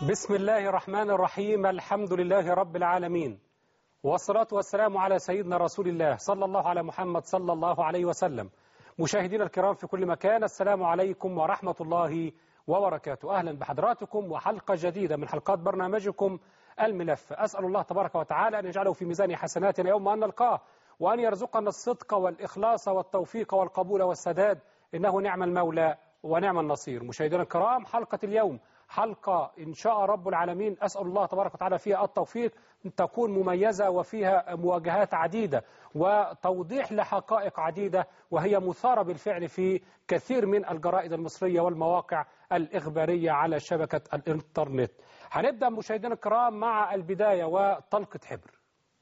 بسم الله الرحمن الرحيم الحمد لله رب العالمين والصلاة والسلام على سيدنا رسول الله صلى الله على محمد صلى الله عليه وسلم مشاهدينا الكرام في كل مكان السلام عليكم ورحمة الله وبركاته أهلا بحضراتكم وحلقة جديدة من حلقات برنامجكم الملف أسأل الله تبارك وتعالى أن يجعله في ميزان حسناتنا يوم أن نلقاه وأن يرزقنا الصدق والإخلاص والتوفيق والقبول والسداد إنه نعم المولى ونعم النصير مشاهدينا الكرام حلقة اليوم حلقة إن شاء رب العالمين أسأل الله تبارك وتعالى فيها التوفيق تكون مميزة وفيها مواجهات عديدة وتوضيح لحقائق عديدة وهي مثارة بالفعل في كثير من الجرائد المصرية والمواقع الإخبارية على شبكة الإنترنت هنبدأ مشاهدينا الكرام مع البداية وطلقة حبر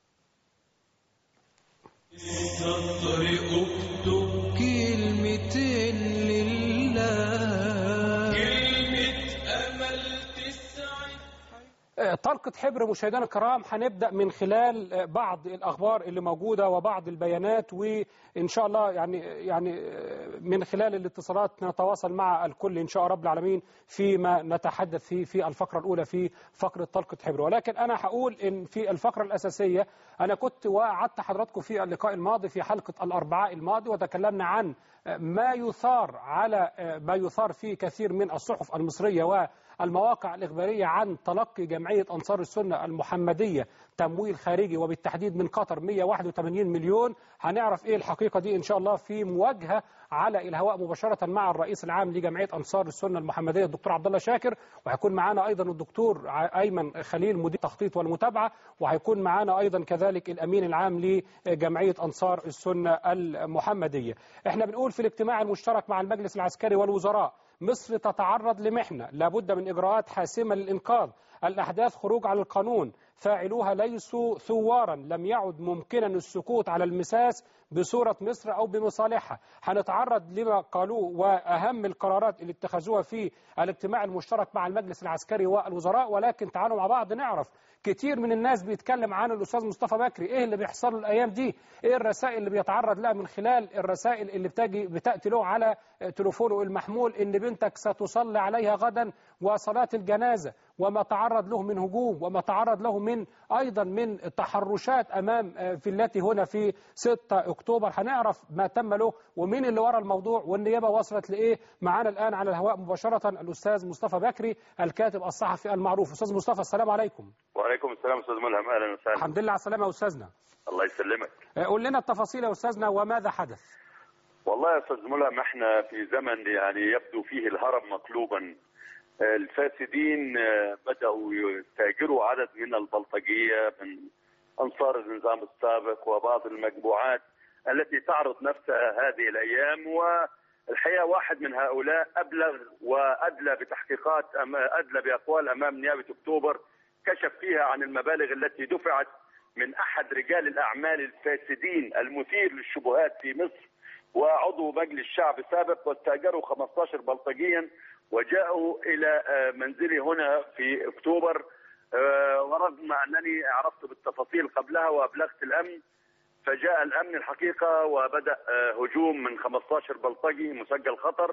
السطر اكتب كلمتين لله كلمة أمل تسعد طلقة حبر مشاهدينا الكرام هنبدأ من خلال بعض الأخبار اللي موجودة وبعض البيانات وإن شاء الله يعني يعني من خلال الاتصالات نتواصل مع الكل إن شاء رب العالمين فيما نتحدث فيه في الفقرة الأولى في فقرة طلقة حبر ولكن أنا هقول إن في الفقرة الأساسية أنا كنت وعدت حضراتكم في اللقاء الماضي في حلقة الأربعاء الماضي وتكلمنا عن ما يثار على ما يثار في كثير من الصحف المصرية والمواقع الإخبارية عن تلقي جمعية أنصار السنة المحمدية تمويل خارجي وبالتحديد من قطر 181 مليون هنعرف إيه الحقيقة دي إن شاء الله في مواجهة على الهواء مباشرة مع الرئيس العام لجمعية أنصار السنة المحمدية الدكتور عبد الله شاكر وهيكون معانا أيضا الدكتور أيمن خليل مدير التخطيط والمتابعة وهيكون معانا أيضا كذلك الأمين العام لجمعية أنصار السنة المحمدية احنا بنقول في الاجتماع المشترك مع المجلس العسكري والوزراء مصر تتعرض لمحنة لابد من إجراءات حاسمة للإنقاذ الأحداث خروج على القانون فاعلوها ليسوا ثوارا لم يعد ممكنا السكوت على المساس بصورة مصر أو بمصالحها هنتعرض لما قالوه وأهم القرارات اللي اتخذوها في الاجتماع المشترك مع المجلس العسكري والوزراء ولكن تعالوا مع بعض نعرف كتير من الناس بيتكلم عن الأستاذ مصطفى بكري إيه اللي بيحصل له الأيام دي إيه الرسائل اللي بيتعرض لها من خلال الرسائل اللي بتجي بتأتي له على تليفونه المحمول إن بنتك ستصلي عليها غدا وصلاة الجنازة وما تعرض له من هجوم وما تعرض له من أيضا من تحرشات أمام فيلتي هنا في 6 أكتوبر هنعرف ما تم له ومين اللي ورا الموضوع والنيابة وصلت لإيه معانا الآن على الهواء مباشرة الأستاذ مصطفى بكري الكاتب الصحفي المعروف أستاذ مصطفى السلام عليكم وعليكم السلام استاذ ملهم اهلا وسهلا الحمد لله على السلامة يا أستاذنا الله يسلمك قول لنا التفاصيل يا أستاذنا وماذا حدث والله يا استاذ ملهم احنا في زمن يعني يبدو فيه الهرم مقلوبا الفاسدين بداوا يتاجروا عدد من البلطجيه من انصار النظام السابق وبعض المجموعات التي تعرض نفسها هذه الايام والحقيقه واحد من هؤلاء ابلغ وادلى بتحقيقات ادلى باقوال امام نيابه اكتوبر كشف فيها عن المبالغ التي دفعت من احد رجال الاعمال الفاسدين المثير للشبهات في مصر وعضو مجلس شعب سابق واستاجروا 15 بلطجيا وجاءوا الى منزلي هنا في اكتوبر ورغم انني عرفت بالتفاصيل قبلها وابلغت الامن فجاء الامن الحقيقه وبدا هجوم من 15 بلطجي مسجل خطر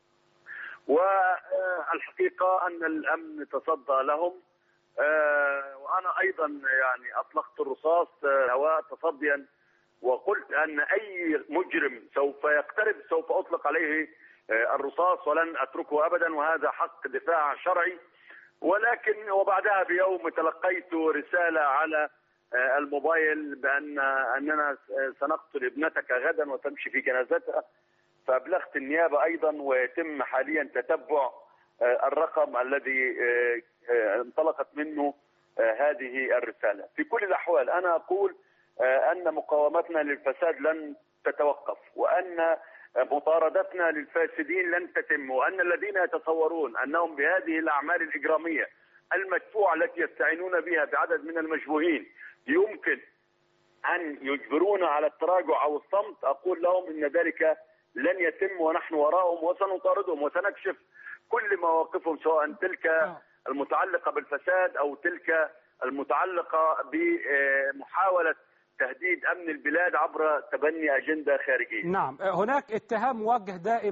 والحقيقه ان الامن تصدى لهم وانا ايضا يعني اطلقت الرصاص هواء تصديا وقلت ان اي مجرم سوف يقترب سوف اطلق عليه الرصاص ولن اتركه ابدا وهذا حق دفاع شرعي ولكن وبعدها بيوم تلقيت رساله على الموبايل بان اننا سنقتل ابنتك غدا وتمشي في جنازتها فابلغت النيابه ايضا ويتم حاليا تتبع الرقم الذي انطلقت منه هذه الرساله في كل الاحوال انا اقول ان مقاومتنا للفساد لن تتوقف وان مطاردتنا للفاسدين لن تتم وان الذين يتصورون انهم بهذه الاعمال الاجراميه المدفوعه التي يستعينون بها بعدد من المشبوهين يمكن ان يجبرونا على التراجع او الصمت اقول لهم ان ذلك لن يتم ونحن وراءهم وسنطاردهم وسنكشف كل مواقفهم سواء تلك المتعلقه بالفساد او تلك المتعلقه بمحاوله تهديد امن البلاد عبر تبني اجنده خارجيه. نعم هناك اتهام موجه دائم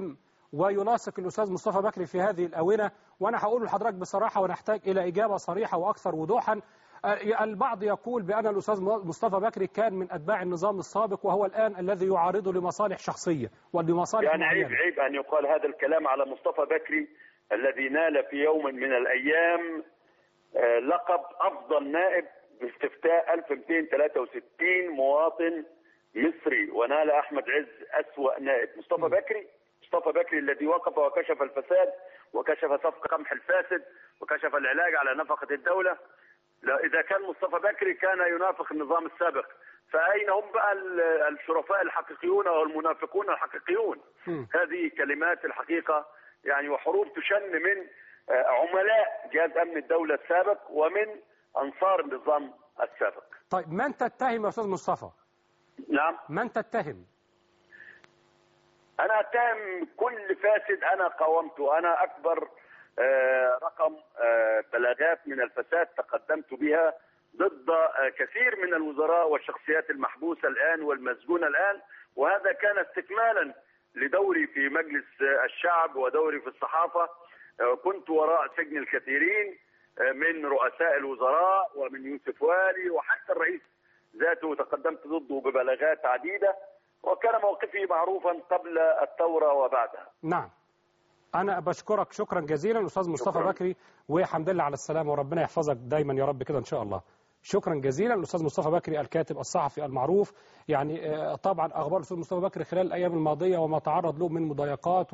ويناسق الأستاذ مصطفى بكري في هذه الأونة وأنا هقول لحضرتك بصراحة ونحتاج إلى إجابة صريحة وأكثر وضوحا آه، البعض يقول بأن الأستاذ مصطفى بكري كان من أتباع النظام السابق وهو الآن الذي يعارضه لمصالح شخصية ولمصالح يعني عيب معينة عيب أن يقال هذا الكلام على مصطفى بكري الذي نال في يوم من الأيام آه، لقب أفضل نائب باستفتاء 1263 مواطن مصري ونال أحمد عز أسوأ نائب مصطفى بكري مصطفى بكري الذي وقف وكشف الفساد وكشف صفقة قمح الفاسد وكشف العلاج على نفقة الدولة لا إذا كان مصطفى بكري كان ينافق النظام السابق فأين هم بقى ال- الشرفاء الحقيقيون أو المنافقون الحقيقيون مم. هذه كلمات الحقيقة يعني وحروب تشن من آه، عملاء جهاز أمن الدولة السابق ومن أنصار النظام السابق طيب من تتهم يا أستاذ مصطفى نعم من تتهم أنا أتهم كل فاسد أنا قاومته أنا أكبر آه، رقم آه، بلاغات من الفساد تقدمت بها ضد آه، كثير من الوزراء والشخصيات المحبوسة الآن والمسجونة الآن وهذا كان استكمالا لدوري في مجلس آه، الشعب ودوري في الصحافة آه، كنت وراء سجن الكثيرين آه، من رؤساء الوزراء ومن يوسف والي وحتى الرئيس ذاته تقدمت ضده ببلاغات عديدة وكان موقفي معروفا قبل الثورة وبعدها نعم أنا بشكرك شكرا جزيلا أستاذ مصطفى شكراً. بكري وحمد لله على السلامة وربنا يحفظك دايما يا رب كده إن شاء الله شكرا جزيلا الأستاذ مصطفى بكري الكاتب الصحفي المعروف يعني آه، طبعا أخبار الأستاذ مصطفى بكري خلال الأيام الماضية وما تعرض له من مضايقات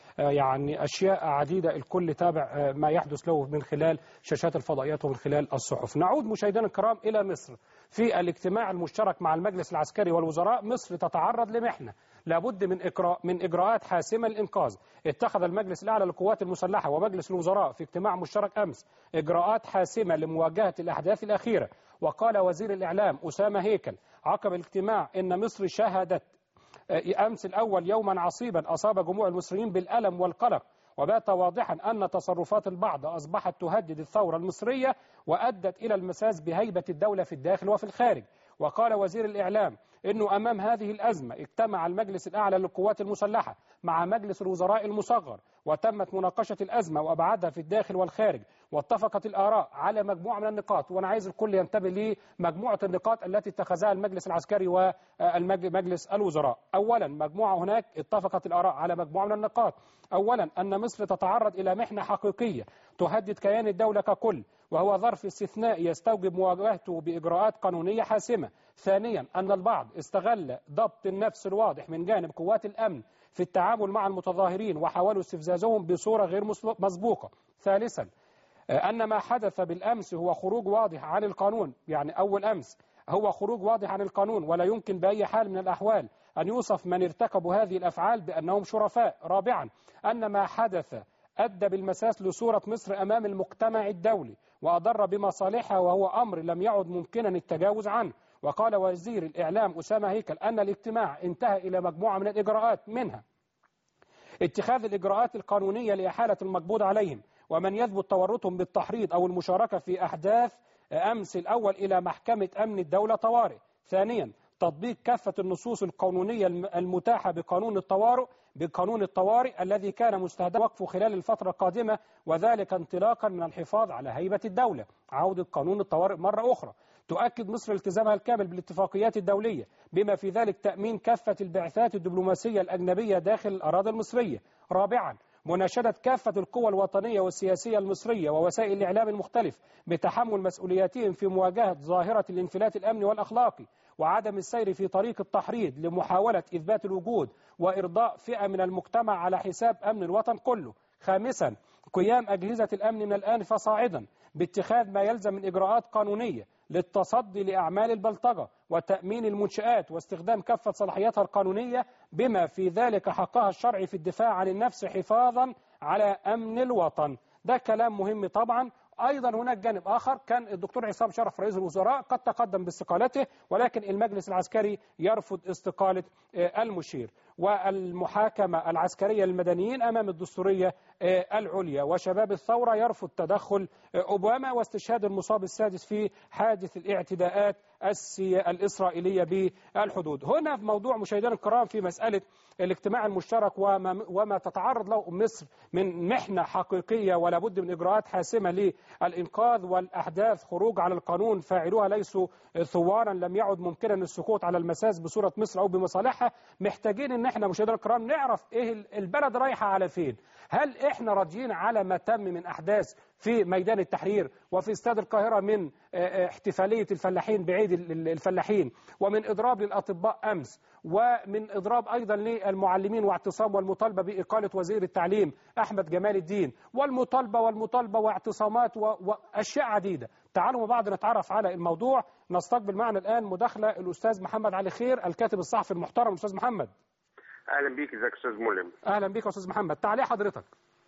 ويعني أشياء عديدة الكل تابع آه، ما يحدث له من خلال شاشات الفضائيات ومن خلال الصحف نعود مشاهدينا الكرام إلى مصر في الاجتماع المشترك مع المجلس العسكري والوزراء مصر تتعرض لمحنة لابد من إجراء من إجراءات حاسمة للإنقاذ اتخذ المجلس الأعلى للقوات المسلحة ومجلس الوزراء في اجتماع مشترك أمس إجراءات حاسمة لمواجهة الأحداث الأخيرة وقال وزير الإعلام أسامة هيكل عقب الاجتماع إن مصر شهدت أمس الأول يوما عصيبا أصاب جموع المصريين بالألم والقلق وبات واضحا أن تصرفات البعض أصبحت تهدد الثورة المصرية وأدت إلى المساس بهيبة الدولة في الداخل وفي الخارج وقال وزير الإعلام أنه أمام هذه الأزمة اجتمع المجلس الأعلى للقوات المسلحة مع مجلس الوزراء المصغر وتمت مناقشة الأزمة وأبعادها في الداخل والخارج واتفقت الآراء على مجموعة من النقاط وأنا عايز الكل ينتبه لمجموعة النقاط التي اتخذها المجلس العسكري ومجلس الوزراء أولا مجموعة هناك اتفقت الآراء على مجموعة من النقاط أولا أن مصر تتعرض إلى محنة حقيقية تهدد كيان الدولة ككل وهو ظرف استثنائي يستوجب مواجهته بإجراءات قانونية حاسمة ثانيا أن البعض استغل ضبط النفس الواضح من جانب قوات الأمن في التعامل مع المتظاهرين وحاولوا استفزازهم بصورة غير مسبوقة ثالثا أن ما حدث بالأمس هو خروج واضح عن القانون يعني أول أمس هو خروج واضح عن القانون ولا يمكن بأي حال من الأحوال أن يوصف من ارتكبوا هذه الأفعال بأنهم شرفاء رابعا أن ما حدث أدى بالمساس لصورة مصر أمام المجتمع الدولي وأضر بمصالحها وهو أمر لم يعد ممكنا التجاوز عنه وقال وزير الإعلام أسامة هيكل أن الاجتماع انتهى إلى مجموعة من الإجراءات منها اتخاذ الإجراءات القانونية لإحالة المقبوض عليهم ومن يثبت تورطهم بالتحريض أو المشاركة في أحداث أمس الأول إلى محكمة أمن الدولة طوارئ ثانيا تطبيق كافة النصوص القانونية المتاحة بقانون الطوارئ بقانون الطوارئ الذي كان مستهدف وقفه خلال الفترة القادمة وذلك انطلاقا من الحفاظ على هيبة الدولة عودة قانون الطوارئ مرة أخرى تؤكد مصر التزامها الكامل بالاتفاقيات الدولية بما في ذلك تأمين كافة البعثات الدبلوماسية الأجنبية داخل الأراضي المصرية رابعا مناشدة كافة القوى الوطنية والسياسية المصرية ووسائل الإعلام المختلف بتحمل مسؤولياتهم في مواجهة ظاهرة الانفلات الأمني والأخلاقي وعدم السير في طريق التحريض لمحاولة إثبات الوجود وإرضاء فئة من المجتمع على حساب أمن الوطن كله خامسا قيام أجهزة الأمن من الآن فصاعدا باتخاذ ما يلزم من إجراءات قانونية للتصدي لأعمال البلطجة وتأمين المنشآت واستخدام كافة صلاحياتها القانونية بما في ذلك حقها الشرعي في الدفاع عن النفس حفاظا على أمن الوطن ده كلام مهم طبعا أيضا هناك جانب آخر كان الدكتور عصام شرف رئيس الوزراء قد تقدم باستقالته ولكن المجلس العسكري يرفض استقالة المشير والمحاكمة العسكرية للمدنيين أمام الدستورية آه، العليا وشباب الثورة يرفض تدخل آه، أوباما واستشهاد المصاب السادس في حادث الاعتداءات السي- الإسرائيلية بالحدود هنا في موضوع مشاهدينا الكرام في مسألة الاجتماع المشترك وما, وما تتعرض له مصر من محنة حقيقية ولا بد من إجراءات حاسمة للإنقاذ والأحداث خروج على القانون فاعلوها ليسوا ثوارا لم يعد ممكنا السكوت على المساس بصورة مصر أو بمصالحها محتاجين إن احنا مشاهدينا الكرام نعرف إيه البلد رايحة على فين هل احنا راضيين على ما تم من أحداث في ميدان التحرير وفي استاد القاهرة من آه، آه، احتفالية الفلاحين بعيد ال- ال- الفلاحين ومن إضراب للأطباء أمس ومن إضراب أيضا للمعلمين واعتصام والمطالبة بإقالة وزير التعليم أحمد جمال الدين والمطالبة والمطالبة واعتصامات و- وأشياء عديدة تعالوا مع بعض نتعرف على الموضوع نستقبل معنا الآن مداخلة الأستاذ محمد علي خير الكاتب الصحفي المحترم الأستاذ محمد اهلا بيك ازيك يا استاذ ملهم أهلا بك يا أستاذ محمد تعالي حضرتك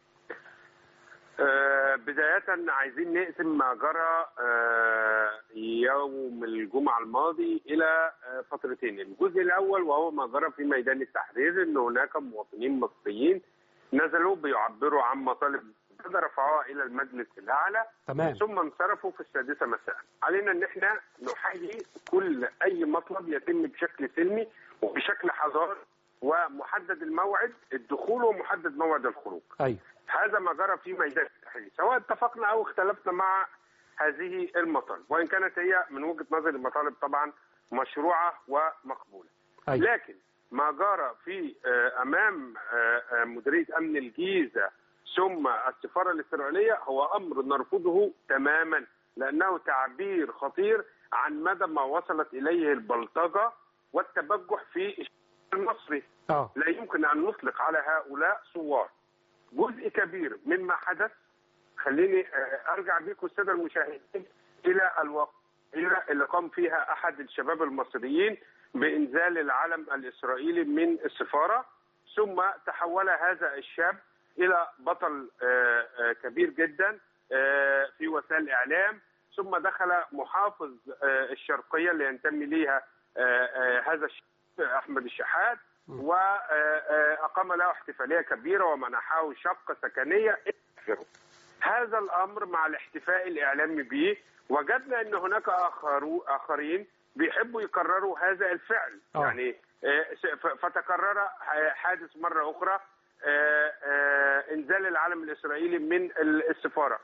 آه بداية عايزين نقسم ما جرى آه يوم الجمعة الماضي إلى آه فترتين الجزء الأول وهو ما جرى في ميدان التحرير أن هناك مواطنين مصريين نزلوا بيعبروا عن مطالب رفعوها إلى المجلس الأعلى تمام ثم انصرفوا في السادسة مساء علينا أن احنا نحيي كل أي مطلب يتم بشكل سلمي وبشكل حضاري ومحدد الموعد الدخول ومحدد موعد الخروج أيوه هذا ما جرى في ميدان التحرير سواء اتفقنا او اختلفنا مع هذه المطالب وان كانت هي من وجهه نظري المطالب طبعا مشروعه ومقبوله أيوه لكن ما جرى في آه، امام آه، آه، مديريه امن الجيزه ثم السفاره الاسرائيليه هو امر نرفضه تماما لانه تعبير خطير عن مدى ما وصلت اليه البلطجه والتبجح في الشارع المصري اه لا يمكن ان نطلق على هؤلاء ثوار جزء كبير مما حدث خليني آه، ارجع بيكم الساده المشاهدين الى الواقعيه اللي قام فيها احد الشباب المصريين بانزال العلم الاسرائيلي من السفاره ثم تحول هذا الشاب الى بطل آه، آه، كبير جدا آه، في وسائل الاعلام ثم دخل محافظ آه، الشرقيه اللي ينتمي ليها آه، آه، هذا الشاب احمد الشحات واقام له احتفاليه كبيره ومنحه شقه سكنيه إلى آخره. هذا الامر مع الاحتفاء الاعلامي به وجدنا ان هناك آخرو اخرين بيحبوا يكرروا هذا الفعل آه. يعني آه، س- ف- فتكرر حادث مره اخرى آه، آه، انزال العلم الاسرائيلي من ال- السفاره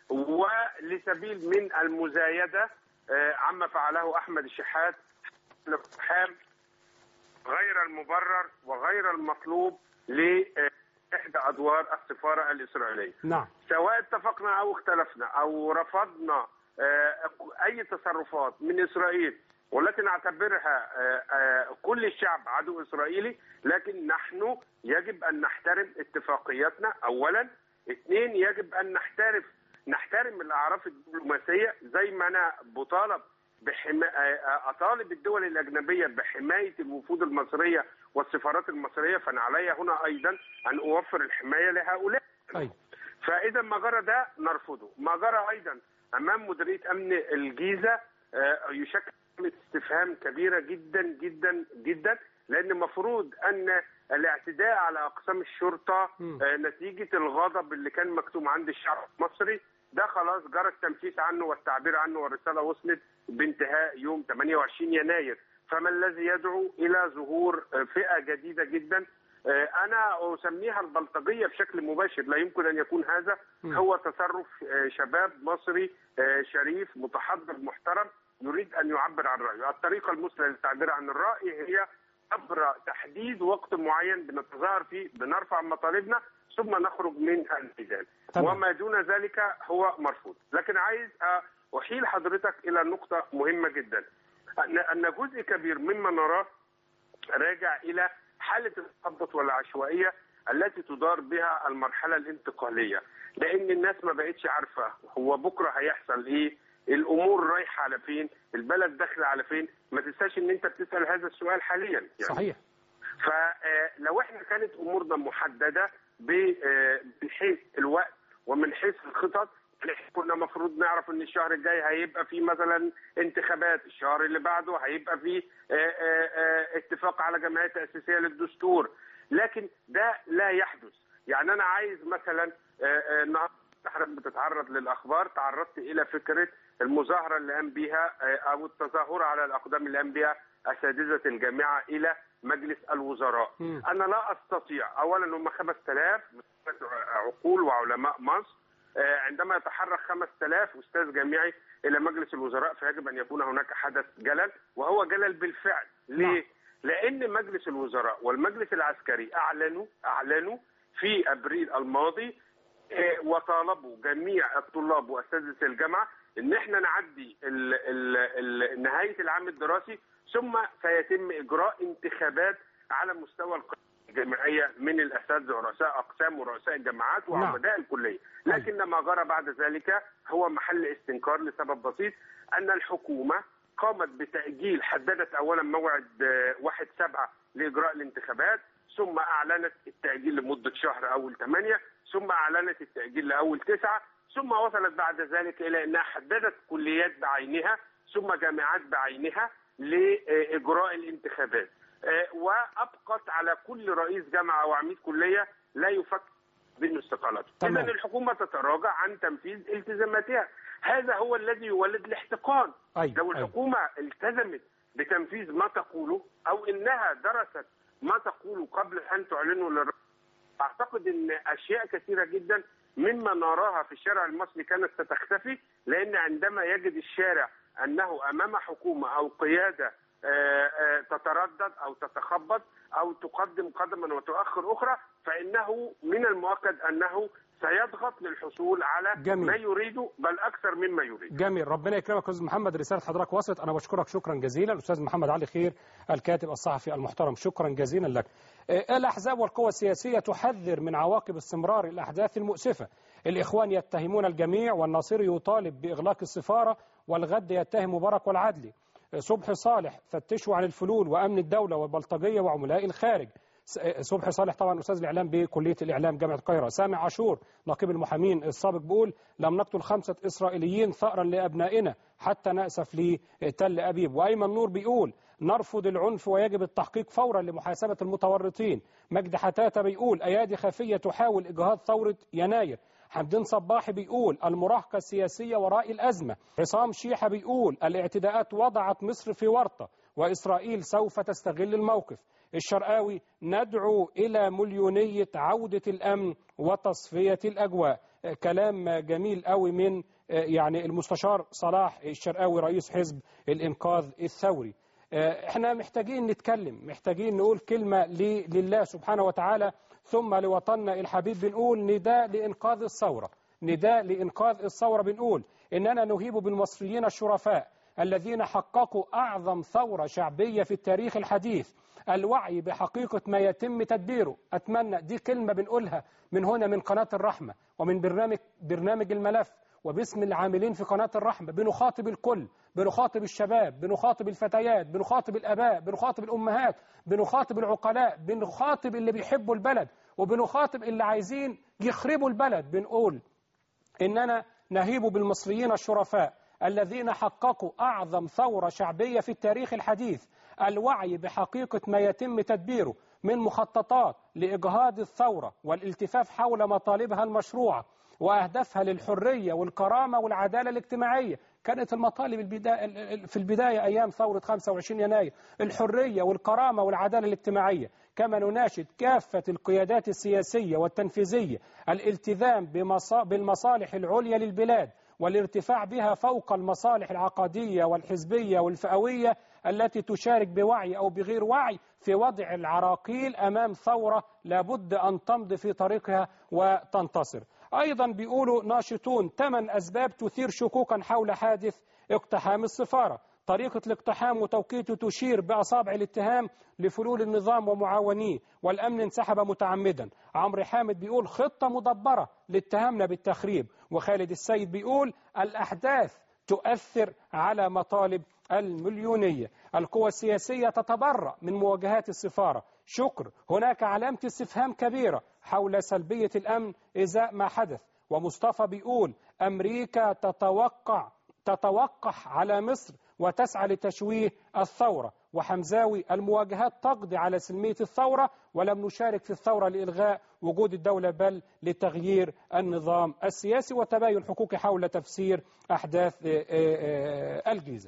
ولسبيل من المزايده آه، عما فعله احمد الشحات الاقتحام غير المبرر وغير المطلوب لإحدى أدوار السفارة الإسرائيلية نعم سواء اتفقنا أو اختلفنا أو رفضنا آه، أي تصرفات من إسرائيل والتي نعتبرها آه، آه، كل الشعب عدو إسرائيلي لكن نحن يجب أن نحترم اتفاقياتنا أولا اثنين يجب أن نحترف نحترم الأعراف الدبلوماسية زي ما أنا بطالب بحما... آه، اطالب الدول الاجنبيه بحمايه الوفود المصريه والسفارات المصريه فانا علي هنا ايضا ان اوفر الحمايه لهؤلاء أيوه فاذا ما جرى ده نرفضه ما جرى ايضا امام مديريه امن الجيزه آه، يشكل علامة استفهام كبيره جدا جدا جدا لان المفروض ان الاعتداء على اقسام الشرطه مم. آه، نتيجه الغضب اللي كان مكتوم عند الشعب المصري ده خلاص جرى التنفيذ عنه والتعبير عنه والرساله وصلت بانتهاء يوم 28 يناير فما الذي يدعو الى ظهور آه، فئه جديده جدا آه، انا اسميها البلطجيه بشكل مباشر لا يمكن ان يكون هذا مم. هو تصرف آه، شباب مصري آه، شريف متحضر محترم يريد ان يعبر عن رايه الطريقه المثلى للتعبير عن الراي هي عبر تحديد وقت معين بنتظاهر فيه بنرفع مطالبنا ثم نخرج من الميدان تمام. وما دون ذلك هو مرفوض لكن عايز آه، احيل حضرتك الى نقطه مهمه جدا ان أن جزء كبير مما نراه راجع الى حاله التخبط والعشوائيه التي تدار بها المرحله الانتقاليه لان الناس ما بقتش عارفه هو بكره هيحصل ايه الامور رايحه على فين البلد داخله على فين ما تنساش ان انت بتسال هذا السؤال حاليا يعني صحيح فلو احنا كانت امورنا محدده ب- آه، من حيث الوقت ومن حيث الخطط إحنا كنا مفروض نعرف ان الشهر الجاي هيبقى في مثلا انتخابات الشهر اللي بعده هيبقى في آه، آه، آه، اتفاق على جمعيه تاسيسيه للدستور لكن ده لا يحدث يعني انا عايز مثلا آه، آه، النهارده حضرتك بتتعرض للاخبار تعرضت الى فكره المظاهره اللي قام بها آه، او التظاهر على الاقدام اللي قام بها اساتذه الجامعه الى مجلس الوزراء مم. انا لا استطيع اولا هم 5000 عقول وعلماء مصر آه، عندما يتحرك 5000 استاذ جامعي الى مجلس الوزراء فيجب ان يكون هناك حدث جلل وهو جلل بالفعل ليه نعم. لان مجلس الوزراء والمجلس العسكري اعلنوا اعلنوا في ابريل الماضي آه، وطالبوا جميع الطلاب واساتذه الجامعه ان احنا نعدي ال ال ال نهايه العام الدراسي ثم سيتم اجراء انتخابات على مستوى القيادة الجامعيه من الاساتذه ورؤساء اقسام ورؤساء الجامعات نعم. وعمداء الكليه، لكن ما جرى بعد ذلك هو محل استنكار لسبب بسيط ان الحكومه قامت بتاجيل حددت اولا موعد آه، 1 7 لاجراء الانتخابات ثم اعلنت التاجيل لمده شهر اول 8 ثم اعلنت التاجيل لاول 9 ثم وصلت بعد ذلك الى انها حددت كليات بعينها ثم جامعات بعينها لاجراء الانتخابات آه، وابقت على كل رئيس جامعه او عميد كليه لا يفكر بين استقالته تمام. اذا الحكومه تتراجع عن تنفيذ التزاماتها هذا هو الذي يولد الاحتقان أيوة، لو أيوة. الحكومه التزمت بتنفيذ ما تقوله او انها درست ما تقوله قبل ان تعلنه للرئيس اعتقد ان اشياء كثيره جدا مما نراها في الشارع المصري كانت ستختفي لان عندما يجد الشارع انه امام حكومه او قياده آه، آه، تتردد او تتخبط او تقدم قدما وتؤخر اخرى فانه من المؤكد انه سيضغط للحصول على جميل. ما يريده بل اكثر مما يريد جميل ربنا يكرمك يا استاذ محمد رساله حضرتك وصلت انا بشكرك شكرا جزيلا الاستاذ محمد علي خير الكاتب الصحفي المحترم شكرا جزيلا لك آه، الاحزاب والقوى السياسيه تحذر من عواقب استمرار الاحداث المؤسفه الاخوان يتهمون الجميع والناصري يطالب باغلاق السفاره والغد يتهم مبارك والعدلي آه، صبحي صالح فتشوا عن الفلول وامن الدوله والبلطجيه وعملاء الخارج س- صبحي صالح طبعا استاذ الاعلام بكليه الاعلام جامعه القاهره سامع عاشور نقيب المحامين السابق بيقول لم نقتل خمسه اسرائيليين ثارا لابنائنا حتى ناسف لتل ابيب وايمن نور بيقول نرفض العنف ويجب التحقيق فورا لمحاسبه المتورطين مجدي حتاته بيقول ايادي خفيه تحاول اجهاض ثوره يناير حمدين صباحي بيقول المراهقه السياسيه وراء الازمه عصام شيحه بيقول الاعتداءات وضعت مصر في ورطه واسرائيل سوف تستغل الموقف الشرقاوي ندعو إلى مليونية عودة الأمن وتصفية الأجواء آه، كلام جميل قوي من آه، يعني المستشار صلاح الشرقاوي رئيس حزب الإنقاذ الثوري آه، احنا محتاجين نتكلم محتاجين نقول كلمة ل- لله سبحانه وتعالى ثم لوطننا الحبيب بنقول نداء لإنقاذ الثورة نداء لإنقاذ الثورة بنقول إننا نهيب بالمصريين الشرفاء الذين حققوا أعظم ثورة شعبية في التاريخ الحديث الوعي بحقيقة ما يتم تدبيره أتمنى دي كلمة بنقولها من هنا من قناة الرحمة ومن برنامج برنامج الملف وباسم العاملين في قناة الرحمة بنخاطب الكل بنخاطب الشباب بنخاطب الفتيات بنخاطب الآباء بنخاطب الأمهات بنخاطب العقلاء بنخاطب اللي بيحبوا البلد وبنخاطب اللي عايزين يخربوا البلد بنقول إننا نهيب بالمصريين الشرفاء الذين حققوا أعظم ثورة شعبية في التاريخ الحديث الوعي بحقيقة ما يتم تدبيره من مخططات لإجهاض الثورة والالتفاف حول مطالبها المشروعة وأهدافها للحرية والكرامة والعدالة الاجتماعية كانت المطالب البداية في البداية أيام ثورة 25 يناير الحرية والكرامة والعدالة الاجتماعية كما نناشد كافة القيادات السياسية والتنفيذية الالتزام بمصا- بالمصالح العليا للبلاد والارتفاع بها فوق المصالح العقدية والحزبية والفئوية التي تشارك بوعي أو بغير وعي في وضع العراقيل أمام ثورة لابد أن تمضي في طريقها وتنتصر أيضا بيقولوا ناشطون ثمان أسباب تثير شكوكا حول حادث اقتحام السفارة طريقة الاقتحام وتوقيته تشير بأصابع الاتهام لفلول النظام ومعاونيه والأمن انسحب متعمدا عمرو حامد بيقول خطة مدبرة لاتهامنا بالتخريب وخالد السيد بيقول الأحداث تؤثر على مطالب المليونية القوى السياسية تتبرأ من مواجهات السفارة شكر هناك علامة استفهام كبيرة حول سلبية الأمن إزاء ما حدث ومصطفى بيقول أمريكا تتوقع تتوقح على مصر وتسعى لتشويه الثورة وحمزاوي المواجهات تقضي على سلمية الثورة ولم نشارك في الثورة لإلغاء وجود الدولة بل لتغيير النظام السياسي وتباين حقوقي حول تفسير أحداث آه، آه، آه، الجيزة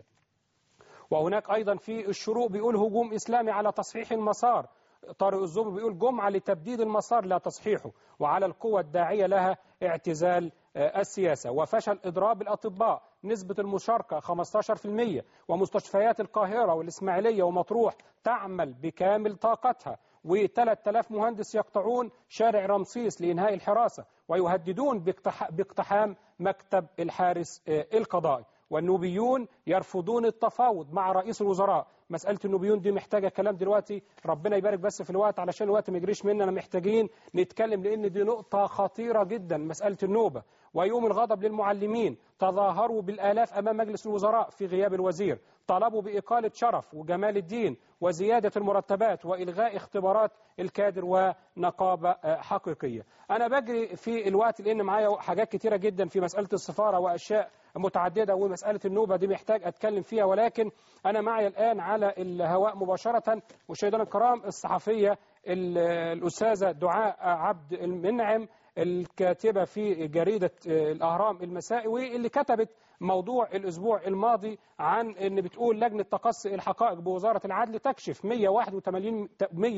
وهناك أيضا في الشروق بيقول هجوم إسلامي على تصحيح المسار طارق الزوبي بيقول جمعة لتبديد المسار لا تصحيحه وعلى القوى الداعية لها اعتزال آه، السياسة وفشل إضراب الأطباء نسبة المشاركة 15% ومستشفيات القاهرة والإسماعيلية ومطروح تعمل بكامل طاقتها و3000 مهندس يقطعون شارع رمسيس لإنهاء الحراسة ويهددون باقتح- باقتحام مكتب الحارس آه، القضائي والنوبيون يرفضون التفاوض مع رئيس الوزراء مسألة النوبيون دي محتاجة كلام دلوقتي ربنا يبارك بس في الوقت علشان الوقت ما يجريش مننا محتاجين نتكلم لأن دي نقطة خطيرة جدا مسألة النوبة ويوم الغضب للمعلمين تظاهروا بالآلاف أمام مجلس الوزراء في غياب الوزير طلبوا بإقالة شرف وجمال الدين وزيادة المرتبات وإلغاء اختبارات الكادر ونقابة آه، حقيقية أنا بجري في الوقت لأن معايا حاجات كتيرة جدا في مسألة السفارة وأشياء متعددة ومسألة النوبة دي محتاج أتكلم فيها ولكن أنا معي الآن على الهواء مباشرة مشاهدينا الكرام الصحفية ال- الأستاذة دعاء عبد المنعم الكاتبة في جريدة الأهرام المسائي واللي كتبت موضوع الأسبوع الماضي عن أن بتقول لجنة تقصي الحقائق بوزارة العدل تكشف 181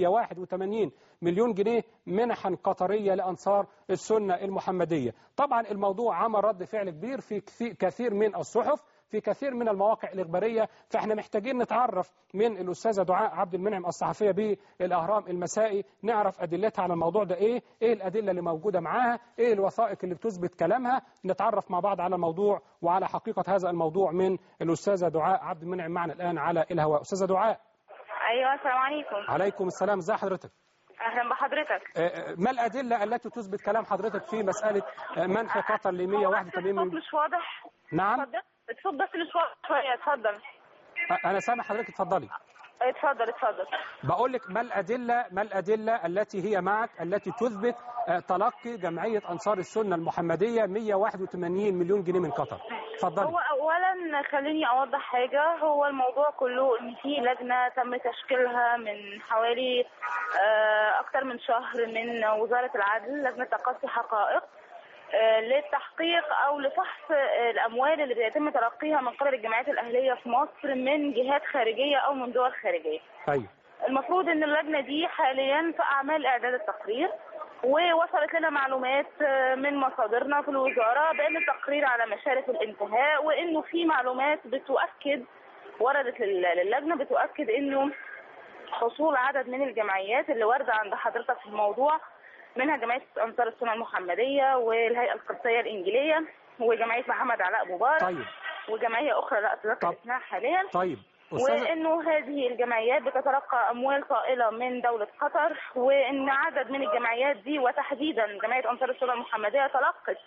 181 مليون جنيه منحا قطرية لأنصار السنة المحمدية طبعا الموضوع عمل رد فعل كبير في كثي- كثير من الصحف في كثير من المواقع الإخبارية فإحنا محتاجين نتعرف من الأستاذة دعاء عبد المنعم الصحفية بالأهرام المسائي نعرف أدلتها على الموضوع ده إيه إيه الأدلة اللي موجودة معاها إيه الوثائق اللي بتثبت كلامها نتعرف مع بعض على الموضوع وعلى حقيقة هذا الموضوع من الأستاذة دعاء عبد المنعم معنا الآن على الهواء أستاذة دعاء ايوه السلام عليكم عليكم السلام ازي حضرتك اهلا بحضرتك آه، آه، ما الأدلة التي تثبت كلام حضرتك في مسألة آه، منح قطر ل 181 الصوت مليون مش واضح نعم اتفضل الصوت بس مش واضح شويه اتفضل آه، أنا سامع حضرتك اتفضلي اتفضل اتفضل بقول لك ما الأدلة ما الأدلة التي هي معك التي تثبت آه، تلقي جمعية أنصار السنة المحمدية 181 مليون جنيه من قطر اتفضلي هو اولا خليني اوضح حاجه هو الموضوع كله ان في لجنه تم تشكيلها من حوالي آه، اكتر من شهر من وزاره العدل لجنه تقصي حقائق آه، للتحقيق او لفحص آه، الاموال اللي بيتم تلقيها من قبل الجمعيات الاهليه في مصر من جهات خارجيه او من دول خارجيه أيوه المفروض ان اللجنه دي حاليا في اعمال اعداد التقرير ووصلت لنا معلومات آه، من مصادرنا في الوزاره بان التقرير على مشارف الانتهاء وانه في معلومات بتؤكد وردت لل- للجنه بتؤكد انه حصول عدد من الجمعيات اللي وارده عند حضرتك في الموضوع منها جمعيه انصار السنه المحمديه والهيئه القبطيه الانجيليه وجمعيه محمد علاء مبارك طيب وجمعيه اخرى لا اتذكر طب. اسمها حاليا طيب أستاذة وانه هذه الجمعيات بتتلقى اموال طائله من دوله قطر وان عدد من الجمعيات دي وتحديدا جمعيه انصار السنه المحمديه تلقت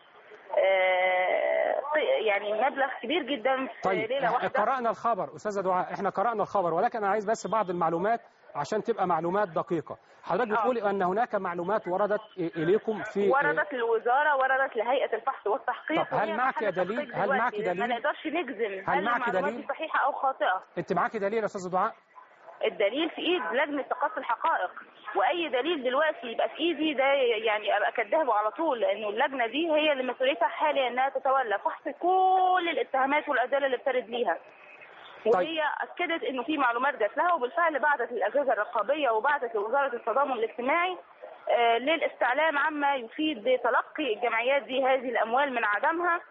آه، يعني مبلغ كبير جدا في طيب ليله إح- واحده قرأنا الخبر أستاذة دعاء احنا قرأنا الخبر ولكن أنا عايز بس بعض المعلومات عشان تبقى معلومات دقيقة حضرتك آه. بتقولي أن هناك معلومات وردت إ- إليكم في وردت للوزاره وردت لهيئه الفحص والتحقيق طب هل وهي معك محل دليل؟ تحقيق هل دلوقتي، معك لأن ما دليل؟ نقدرش نجزم هل معك المعلومات دليل؟ دي صحيحه او خاطئه أنت معاكي دليل يا أستاذة دعاء الدليل في ايد لجنه تقصي الحقائق واي دليل دلوقتي يبقى في ايدي ده يعني ابقى كدابه على طول لانه اللجنه دي هي اللي مسؤوليتها حاليا انها تتولى فحص كل الاتهامات والادله اللي ابتدت ليها وهي اكدت انه في معلومات جات لها وبالفعل بعتت للاجهزه الرقابيه وبعتت لوزاره التضامن الاجتماعي آه، للاستعلام عما يفيد بتلقي الجمعيات دي هذه الاموال من عدمها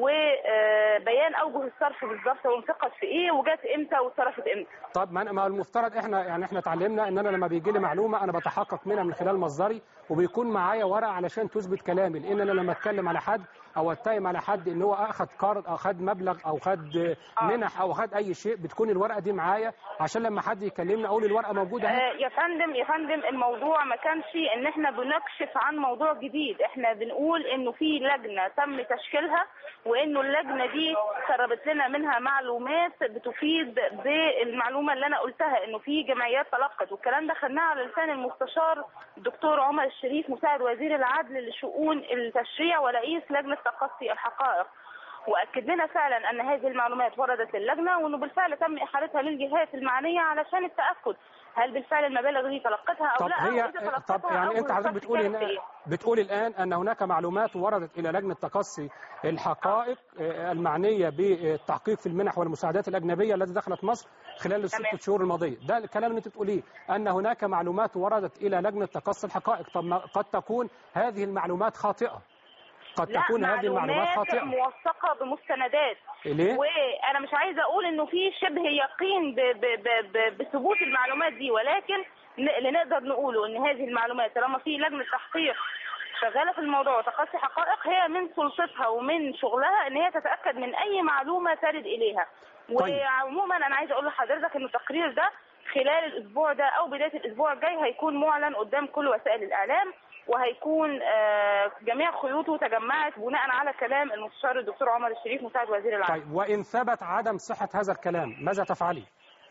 وبيان اوجه الصرف بالظبط وانفقت في ايه وجات امتى واتصرفت امتى طب ما أنا- ما هو المفترض احنا يعني احنا اتعلمنا ان انا لما بيجي لي معلومه انا بتحقق منها من خلال مصدري وبيكون معايا ورقه علشان تثبت كلامي لان انا لما اتكلم على حد او اتهم على حد ان هو اخذ قرض او خد مبلغ او خد منح او خد اي شيء بتكون الورقه دي معايا عشان لما حد يكلمني اقول الورقه موجوده اهي آه، يا فندم يا فندم الموضوع ما كانش ان احنا بنكشف عن موضوع جديد احنا بنقول انه في لجنه تم تشكيلها وانه اللجنه دي سربت لنا منها معلومات بتفيد بالمعلومه اللي انا قلتها انه في جمعيات تلقت والكلام ده خدناه على لسان المستشار الدكتور عمر الشريف مساعد وزير العدل لشؤون التشريع ورئيس لجنه تقصي الحقائق واكد لنا فعلا ان هذه المعلومات وردت للجنه وانه بالفعل تم احالتها للجهات المعنيه علشان التاكد هل بالفعل المبالغ دي تلقتها او طب لا أو هي إذا تلقتها طب يعني أو انت حضرتك بالضبط بتقولي كانت إن إيه؟ بتقولي الان ان هناك معلومات وردت الى لجنه تقصي الحقائق آه، المعنيه بالتحقيق في المنح والمساعدات الاجنبيه التي دخلت مصر خلال الست تمام. شهور الماضيه ده الكلام اللي انت بتقوليه ان هناك معلومات وردت الى لجنه تقصي الحقائق طب ما قد تكون هذه المعلومات خاطئه قد لا تكون هذه المعلومات خاطئه موثقه بمستندات ليه وانا مش عايزه اقول انه في شبه يقين ب ب ب ب بثبوت المعلومات دي ولكن ن- اللي نقدر نقوله ان هذه المعلومات طالما في لجنه تحقيق شغاله في الموضوع وتقصي حقائق هي من سلطتها ومن شغلها ان هي تتاكد من اي معلومه ترد اليها طيب. وعموما انا عايزه اقول لحضرتك ان التقرير ده خلال الاسبوع ده او بدايه الاسبوع الجاي هيكون معلن قدام كل وسائل الاعلام وهيكون آه، جميع خيوطه تجمعت بناء على كلام المستشار الدكتور عمر الشريف مساعد وزير العدل طيب وان ثبت عدم صحه هذا الكلام ماذا تفعلي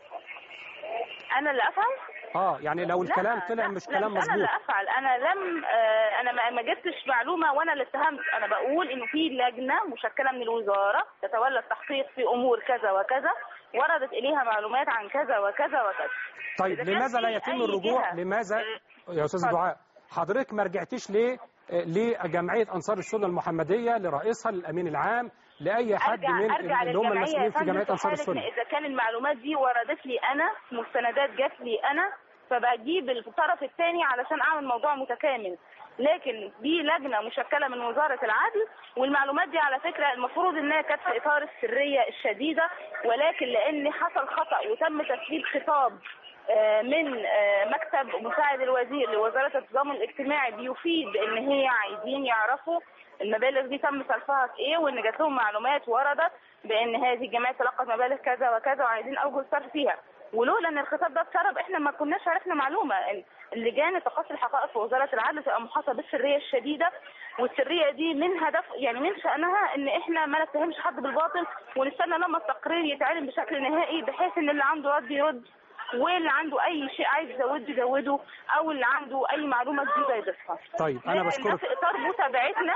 انا اللي افهم اه يعني لو الكلام لا، طلع لا، مش لا، كلام انا مظبوط اللي افعل انا لم آه، انا ما- ما جبتش معلومه وانا اللي اتهمت انا بقول انه في لجنه مشكله من الوزاره تتولى التحقيق في امور كذا وكذا وردت اليها معلومات عن كذا وكذا وكذا طيب إذا كان لماذا لا في يتم أي الرجوع جهة- لماذا يا استاذ اتفضل. دعاء حضرتك ما رجعتيش ليه آه، لجمعيه انصار السنه المحمديه لرئيسها للامين العام لاي حد ارجع من ارجع اللي هم للجمعيه المسؤولين يا في فندم جمعيه في انصار حالة إن السنه اذا كان المعلومات دي وردت لي انا مستندات جات لي انا فبجيب الطرف الثاني علشان اعمل موضوع متكامل لكن دي لجنه مشكله من وزاره العدل والمعلومات دي على فكره المفروض انها كانت في اطار السريه الشديده ولكن لان حصل خطا وتم تسريب خطاب آه، من آه، مكتب مساعد الوزير لوزاره النظام الاجتماعي بيفيد ان هي عايزين يعرفوا المبالغ دي تم صرفها في ايه وان جات لهم معلومات وردت بان هذه الجمعيه تلقت مبالغ كذا وكذا وعايزين اوجه الصرف فيها ولولا ان الخطاب ده اتسرب احنا ما كناش عرفنا معلومه إن اللجان تقصي الحقائق في وزاره العدل تبقى محاطه بالسريه الشديده والسريه دي من هدف يعني من شانها ان احنا ما نتهمش حد بالباطل ونستنى لما التقرير يتعلن بشكل نهائي بحيث ان اللي عنده رد يرد واللي عنده اي شيء عايز يزوده يزوده او اللي عنده اي معلومه جديده يضيفها طيب انا لكن بشكرك ده في اطار متابعتنا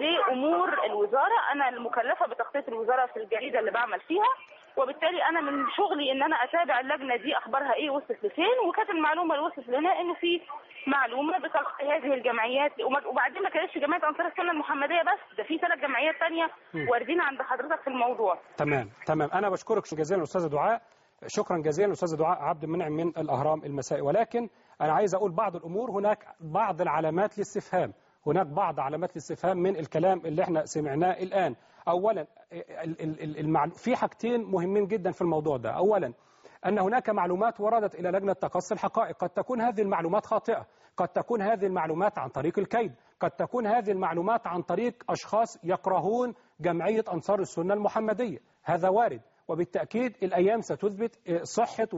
لامور الوزاره انا المكلفه بتغطيه الوزاره في الجريده اللي بعمل فيها وبالتالي انا من شغلي ان انا اتابع اللجنه دي اخبارها ايه وصلت لفين وكانت المعلومه اللي وصلت لنا انه في معلومه بتلقي هذه الجمعيات وما- وبعدين ما كانتش جمعيه انصار السنه المحمديه بس ده في ثلاث جمعيات ثانيه واردين عند حضرتك في الموضوع تمام تمام انا بشكرك جزيلا استاذه دعاء شكرا جزيلا استاذه دعاء عبد المنعم من الاهرام المسائي ولكن انا عايز اقول بعض الامور هناك بعض العلامات الاستفهام هناك بعض علامات الاستفهام من الكلام اللي احنا سمعناه الان اولا ال- ال- ال- المعلو... في حاجتين مهمين جدا في الموضوع ده اولا أن هناك معلومات وردت إلى لجنة تقصي الحقائق قد تكون هذه المعلومات خاطئة قد تكون هذه المعلومات عن طريق الكيد قد تكون هذه المعلومات عن طريق أشخاص يكرهون جمعية أنصار السنة المحمدية هذا وارد وبالتأكيد الأيام ستثبت صحة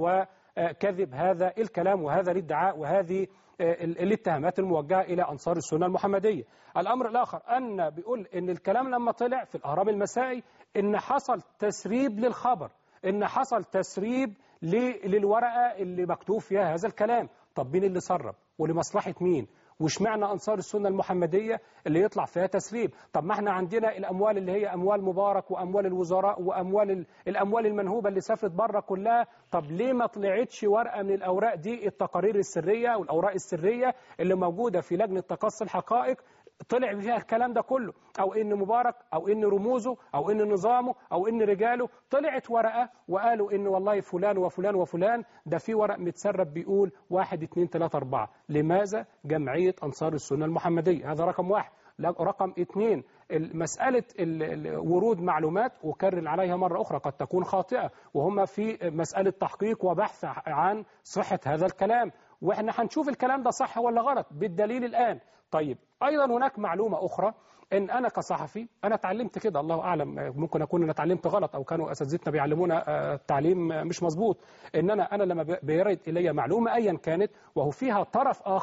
وكذب هذا الكلام وهذا الادعاء وهذه ال- الاتهامات الموجهة إلى أنصار السنة المحمدية الأمر الآخر أن بيقول أن الكلام لما طلع في الأهرام المسائي أن حصل تسريب للخبر ان حصل تسريب ل- للورقه اللي مكتوب فيها هذا الكلام طب مين اللي سرب ولمصلحه مين واشمعنى انصار السنه المحمديه اللي يطلع فيها تسريب طب ما احنا عندنا الاموال اللي هي اموال مبارك واموال الوزراء واموال ال- الاموال المنهوبه اللي سافرت بره كلها طب ليه ما طلعتش ورقه من الاوراق دي التقارير السريه والاوراق السريه اللي موجوده في لجنه تقصي الحقائق طلع فيها الكلام ده كله او ان مبارك او ان رموزه او ان نظامه او ان رجاله طلعت ورقه وقالوا ان والله فلان وفلان وفلان ده في ورق متسرب بيقول واحد اتنين تلاته اربعه لماذا جمعيه انصار السنه المحمديه هذا رقم واحد لا- رقم اثنين مسألة ال- ال- ورود معلومات أكرر عليها مرة أخرى قد تكون خاطئة وهم في مسألة تحقيق وبحث عن صحة هذا الكلام وإحنا هنشوف الكلام ده صح ولا غلط بالدليل الآن طيب أيضا هناك معلومة أخرى ان انا كصحفي انا اتعلمت كده الله اعلم ممكن اكون انا اتعلمت غلط او كانوا اساتذتنا بيعلمونا آه، تعليم مش مظبوط ان انا انا لما بي- بيرد الي معلومه ايا كانت وهو فيها طرف اخر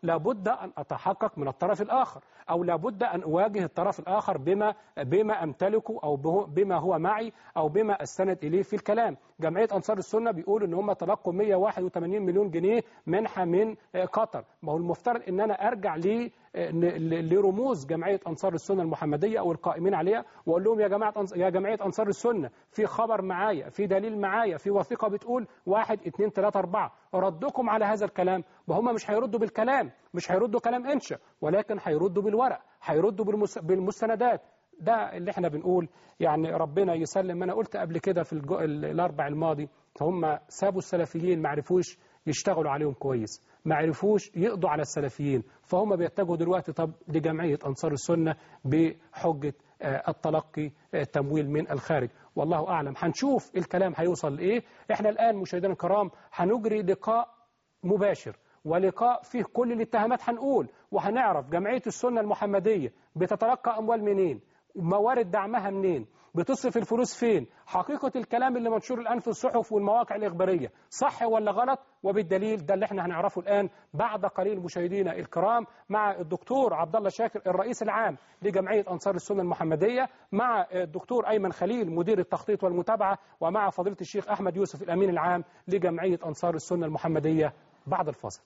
لابد أن أتحقق من الطرف الآخر أو لابد أن أواجه الطرف الآخر بما بما أمتلكه أو به- بما هو معي أو بما أستند إليه في الكلام جمعية أنصار السنة بيقول إن هم تلقوا 181 مليون جنيه منحة من آه، قطر ما هو المفترض إن أنا أرجع لي ل- لرموز جمعيه انصار السنه المحمديه او القائمين عليها واقول لهم يا جماعه أنص- يا جمعيه انصار السنه في خبر معايا في دليل معايا في وثيقه بتقول واحد اثنين ثلاثه اربعه ردكم على هذا الكلام وهم مش هيردوا بالكلام مش هيردوا كلام انشا ولكن هيردوا بالورق هيردوا بالمس- بالمستندات ده اللي احنا بنقول يعني ربنا يسلم ما انا قلت قبل كده في الجو... ال- الاربع الماضي هم سابوا السلفيين ما عرفوش يشتغلوا عليهم كويس ما عرفوش يقضوا على السلفيين فهم بيتجهوا دلوقتي طب لجمعية أنصار السنة بحجة آه، التلقي آه، تمويل من الخارج والله أعلم هنشوف الكلام هيوصل لإيه احنا الآن مشاهدينا الكرام هنجري لقاء مباشر ولقاء فيه كل الاتهامات هنقول وهنعرف جمعية السنة المحمدية بتتلقى أموال منين موارد دعمها منين بتصرف الفلوس فين حقيقة الكلام اللي منشور الآن في الصحف والمواقع الإخبارية صح ولا غلط وبالدليل ده اللي احنا هنعرفه الآن بعد قليل مشاهدينا الكرام مع الدكتور عبد الله شاكر الرئيس العام لجمعية أنصار السنة المحمدية مع الدكتور أيمن خليل مدير التخطيط والمتابعة ومع فضيلة الشيخ أحمد يوسف الأمين العام لجمعية أنصار السنة المحمدية بعد الفاصل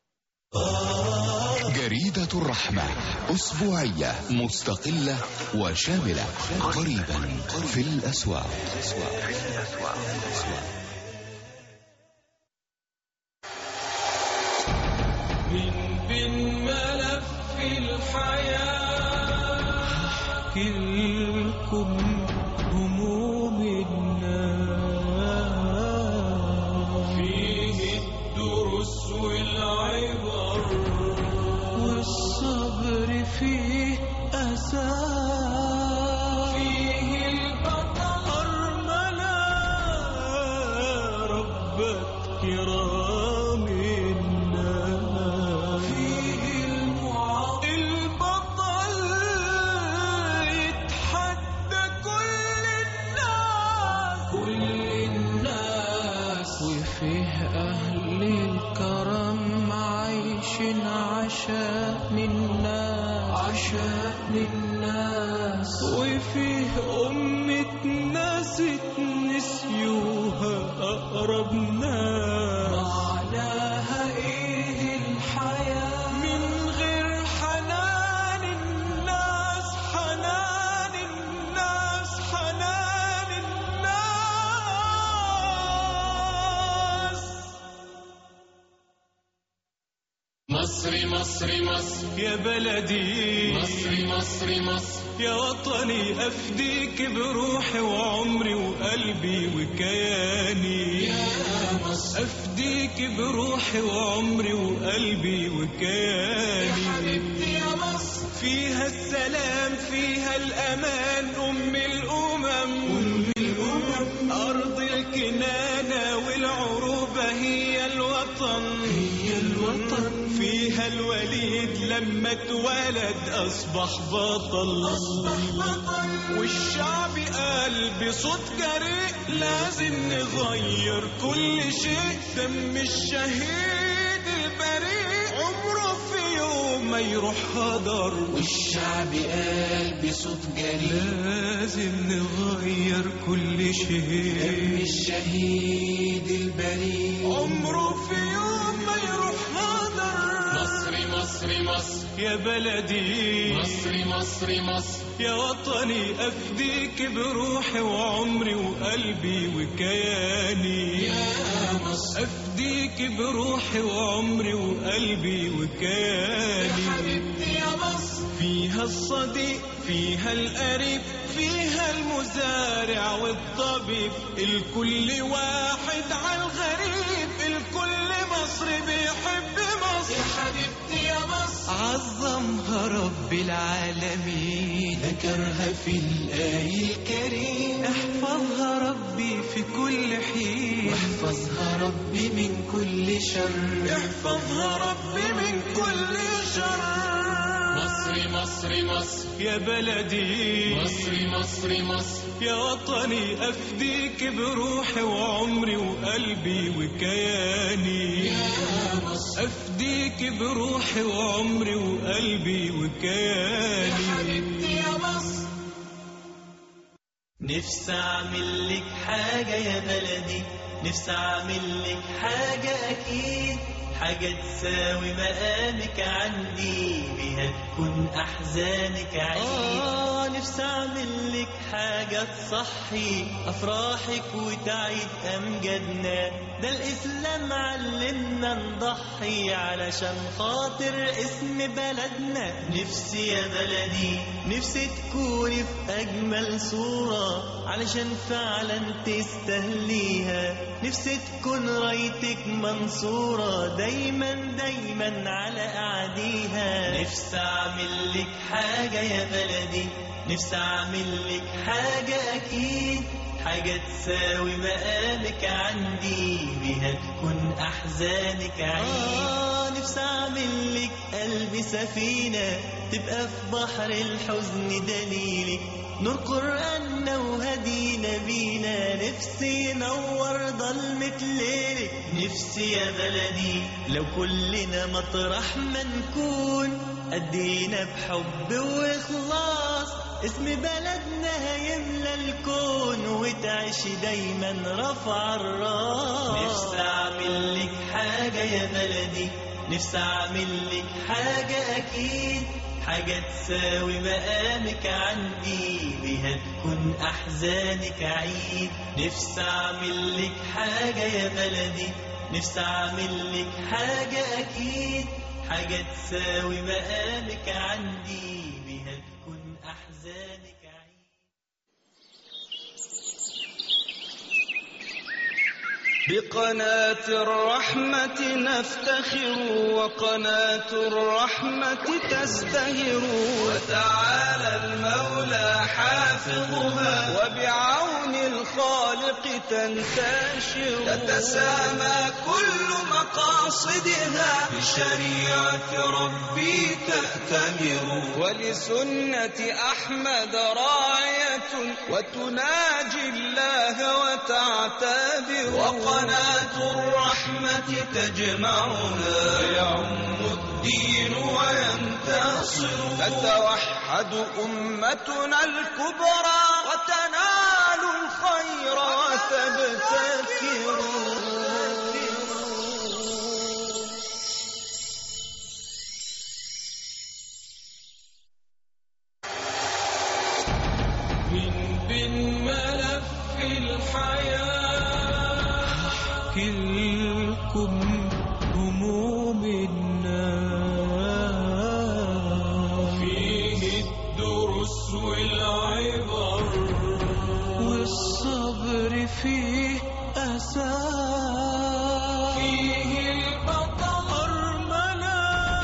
جريدة الرحمة أسبوعية مستقلة وشاملة قريبا في الأسواق من بين ملف الحياة أحكي لكم هموم الناس فيه الدروس والعبر والصبر فيه أساس فيه البطل أرملة ربة كرام الناس فيه المعاق البطل يتحدى كل الناس كل الناس وفيه أهل الكرم عايشين عشان الناس عشان الناس وفيه أمة ناس نسيوها أقرب ناس معناها إيه الحياة من غير حنان الناس حنان الناس حنان الناس مصري مصري مصر يا بلدي مصري مصري مصر يا وطني أفديك بروحي وعمري وقلبي وكياني يا مصر أفديك بروحي وعمري وقلبي وكياني يا حبيبتي يا مصر فيها السلام فيها الأمان أم الأمم أم الأمم أرض الكنانة والعروبة هي الوطن هي الوطن فيها الوليد لما اتولد أصبح بطل أصبح بطل والشعب قال بصوت جريء لازم نغير كل شيء دم الشهيد البريء عمره في يوم ما يروح هدر والشعب قال بصوت جريء لازم نغير كل شيء دم الشهيد البريء عمره في يوم ما يروح هدر مصري مصري مصر يا بلدي مصري مصري مصر يا وطني أفديك بروحي وعمري وقلبي وكياني يا مصر أفديك بروحي وعمري وقلبي وكياني يا حبيبتي يا مصر فيها الصديق فيها القريب فيها المزارع والطبيب الكل واحد على الغريب الكل مصر بيحب مصر يا حبيبتي يا مصر عظمها رب العالمين ذكرها في الآي الكريم احفظها ربي في كل حين واحفظها ربي من كل شر احفظها ربي من كل شر مصري مصري مصر يا بلدي مصري مصري مصر يا وطني أفديك بروحي وعمري وقلبي وكياني يا مصر أفديك بروحي وعمري وقلبي وكياني يا مصر نفسي اعمل لك حاجة يا بلدي نفسي اعمل لك حاجة اكيد حاجة تساوي مقامك عندي بيها تكون احزانك عيد اه نفسي اعمل لك حاجة تصحي افراحك وتعيد امجادنا ده الاسلام علمنا نضحي علشان خاطر اسم بلدنا نفسي يا بلدي نفسي تكوني في اجمل صورة علشان فعلا تستهليها نفسي تكون رايتك منصورة دايما دايما على اعديها نفسي اعمل لك حاجة يا بلدي نفسي اعمل لك حاجة اكيد حاجة تساوي مقامك عندي بيها تكون أحزانك عيد آه نفسي أعمل لك قلبي سفينة تبقى في بحر الحزن دليلك نور قرآننا وهدينا بينا نفسي نور ضلمة ليلك نفسي يا بلدي لو كلنا مطرح ما نكون أدينا بحب وإخلاص اسم بلدنا هيملى الكون وتعيش دايما رفع الراس نفسي اعمل لك حاجة يا بلدي نفسي اعمل لك حاجة اكيد حاجة تساوي مقامك عندي بيها تكون احزانك عيد نفسي اعمل لك حاجة يا بلدي نفسي اعمل لك حاجة اكيد حاجة تساوي مقامك عندي بيها تكون أحزانك عيد بقناة الرحمة نفتخر وقناة الرحمة تزدهر وتعالى المولى حافظها وبعون الخالق تنتشر تتسامى كل مقاصدها بشريعة ربي تأتمر ولسنة أحمد راية وتناجي الله وتعتبر وقناة الرحمة تجمعنا ويعم الدين وينتصر تتوحد أمتنا الكبرى وتنال الخير وتبتكر من بين ملف الحياة أحكي لكم هموم الناس فيه الدروس والعبر والصبر فيه أساس فيه البطل أرملة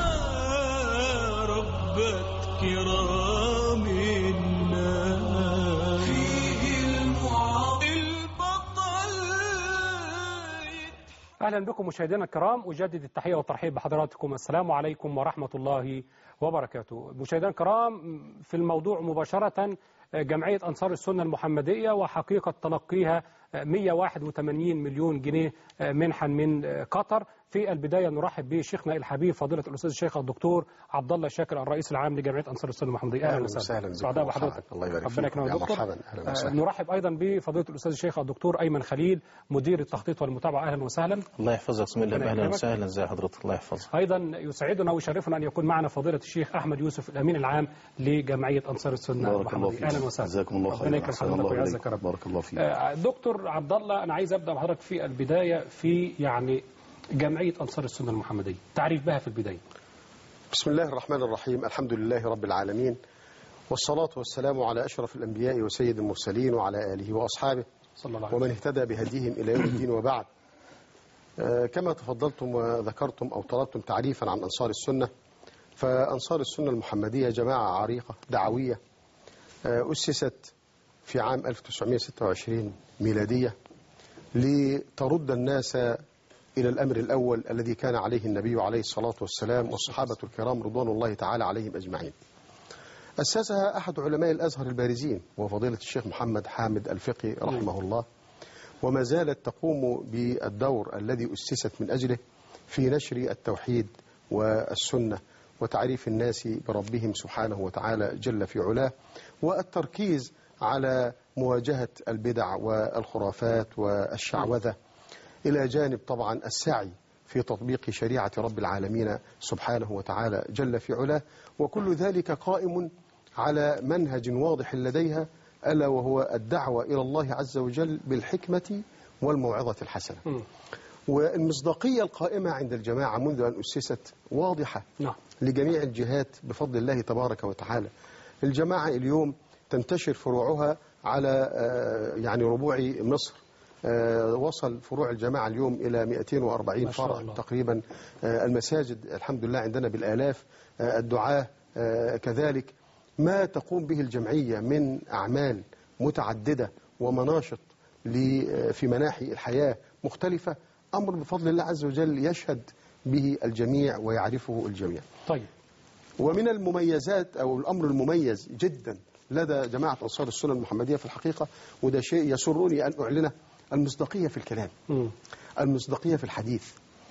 ربة كرام الناس فيه المعاق البطل اهلا بكم مشاهدينا الكرام اجدد التحيه والترحيب بحضراتكم السلام عليكم ورحمه الله وبركاته مشاهدينا الكرام في الموضوع مباشره جمعيه انصار السنه المحمديه وحقيقه تلقيها 181 مليون جنيه منحا من قطر في البدايه نرحب بشيخنا الحبيب فضيله الاستاذ الشيخ الدكتور عبد الله شاكر الرئيس العام لجمعيه انصار السنه المحمديه اهلا وسهلا بكم سعداء بحضرتك ومرحبا. الله يبارك ربنا فيكم يكرمك يا يا دكتور مرحبا اهلا آه، وسهلا نرحب ايضا بفضيله الاستاذ الشيخ الدكتور ايمن خليل مدير التخطيط والمتابعه اهلا وسهلا الله يحفظك بسم الله ربنا اهلا يكرمك. وسهلا ازي حضرتك الله يحفظك ايضا يسعدنا ويشرفنا ان يكون معنا فضيله الشيخ احمد يوسف الامين العام لجمعيه انصار السنه بارك الله المحمديه فيك اهلا وسهلا جزاكم الله ربنا خيرا يكرم أحسن حضرتك الله ويعزك إليكم. يا رب بارك الله فيك آه، دكتور عبد الله انا عايز ابدا بحضرتك في البدايه في يعني جمعيه انصار السنه المحمديه تعريف بها في البدايه بسم الله الرحمن الرحيم الحمد لله رب العالمين والصلاة والسلام على أشرف الأنبياء وسيد المرسلين وعلى آله وأصحابه صلى الله عليه ومن وسلم اهتدى بهديهم إلى يوم الدين وبعد آه، كما تفضلتم وذكرتم أو طلبتم تعريفا عن أنصار السنة فأنصار السنة المحمدية جماعة عريقة دعوية آه، أسست في عام 1926 ميلادية لترد الناس إلى الأمر الأول الذي كان عليه النبي عليه الصلاة والسلام والصحابة الكرام رضوان الله تعالى عليهم أجمعين أسسها أحد علماء الأزهر البارزين وفضيلة الشيخ محمد حامد الفقي رحمه الله وما زالت تقوم بالدور الذي أسست من أجله في نشر التوحيد والسنة وتعريف الناس بربهم سبحانه وتعالى جل في علاه والتركيز على مواجهة البدع والخرافات والشعوذة إلى جانب طبعا السعي في تطبيق شريعة رب العالمين سبحانه وتعالى جل في علاه وكل ذلك قائم على منهج واضح لديها ألا وهو الدعوة إلى الله عز وجل بالحكمة والموعظة الحسنة مم. والمصداقية القائمة عند الجماعة منذ أن أسست واضحة نعم لجميع الجهات بفضل الله تبارك وتعالى الجماعة اليوم تنتشر فروعها على آه، يعني ربوع مصر آه، وصل فروع الجماعة اليوم إلى 240 ما شاء فرع الله. تقريبا آه، المساجد الحمد لله عندنا بالآلاف آه، الدعاة آه، كذلك ما تقوم به الجمعية من أعمال متعددة ومناشط ل- في مناحي الحياة مختلفة أمر بفضل الله عز وجل يشهد به الجميع ويعرفه الجميع طيب ومن المميزات أو الأمر المميز جدا لدى جماعة أنصار السنة المحمدية في الحقيقة وده شيء يسرني أن أعلنه المصداقية في الكلام مم. المصداقية في الحديث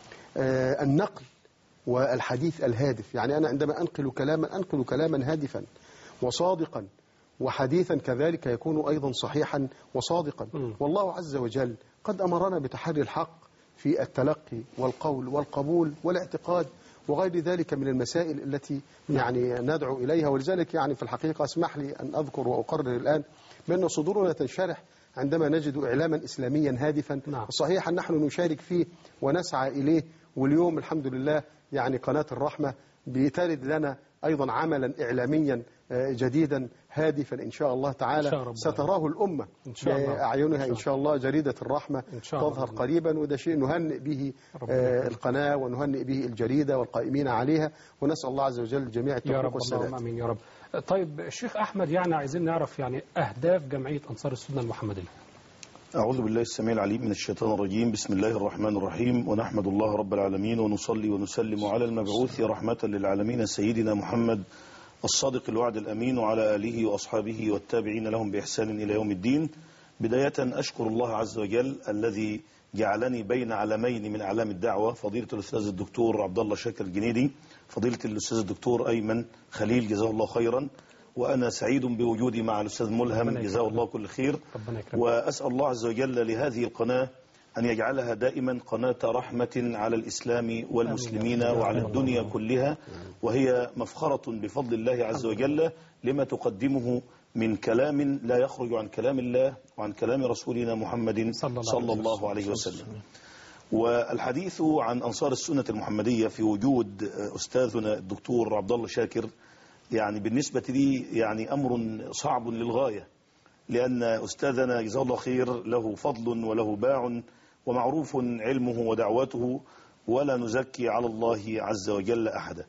آه، النقل والحديث الهادف يعني أنا عندما أنقل كلاما أنقل كلاما هادفا وصادقا وحديثا كذلك يكون أيضا صحيحا وصادقا مم. والله عز وجل قد أمرنا بتحري الحق في التلقي والقول والقبول والاعتقاد وغير ذلك من المسائل التي يعني ندعو إليها ولذلك يعني في الحقيقة اسمح لي أن أذكر وأقرر الآن بأن صدورنا تنشرح عندما نجد إعلاما إسلاميا هادفا نعم. صحيح أن نحن نشارك فيه ونسعى إليه واليوم الحمد لله يعني قناة الرحمة بتلد لنا أيضا عملا إعلاميا آه، جديدا هادفا إن شاء الله تعالى إن شاء رب ستراه الأمة إن شاء الله. بأعينها إن شاء الله جريدة الرحمة إن شاء الله. تظهر قريبا وده شيء نهنئ به ربنا آه، يكرمك. القناة ونهنئ به الجريدة والقائمين عليها ونسأل الله عز وجل جميع يا التوفيق رب اللهم والسداد امين يا رب طيب الشيخ احمد يعني عايزين نعرف يعني اهداف جمعيه انصار السنه المحمديه أعوذ بالله السميع العليم من الشيطان الرجيم بسم الله الرحمن الرحيم ونحمد الله رب العالمين ونصلي ونسلم على المبعوث رحمة للعالمين سيدنا محمد الصادق الوعد الأمين وعلى آله وأصحابه والتابعين لهم بإحسان إلى يوم الدين بداية أشكر الله عز وجل الذي جعلني بين علمين من أعلام الدعوة فضيلة الأستاذ الدكتور عبد الله شاكر الجنيدي فضيلة الأستاذ الدكتور أيمن خليل جزاه الله خيرا وأنا سعيد بوجودي مع الأستاذ ملهم ربنا جزاه الله كل خير ربنا يكرمك وأسأل الله عز وجل لهذه القناة أن يجعلها دائما قناة رحمة على الإسلام والمسلمين آمين. وعلى الدنيا كلها وهي مفخرة بفضل الله عز وجل لما تقدمه من كلام لا يخرج عن كلام الله وعن كلام رسولنا محمد صلى الله صلى عليه الله عليه وسلم والحديث عن أنصار السنة المحمدية في وجود أستاذنا الدكتور عبد الله شاكر يعني بالنسبة لي يعني أمر صعب للغاية لأن أستاذنا جزاه الله خير له فضل وله باع ومعروف علمه ودعوته ولا نزكي على الله عز وجل أحدا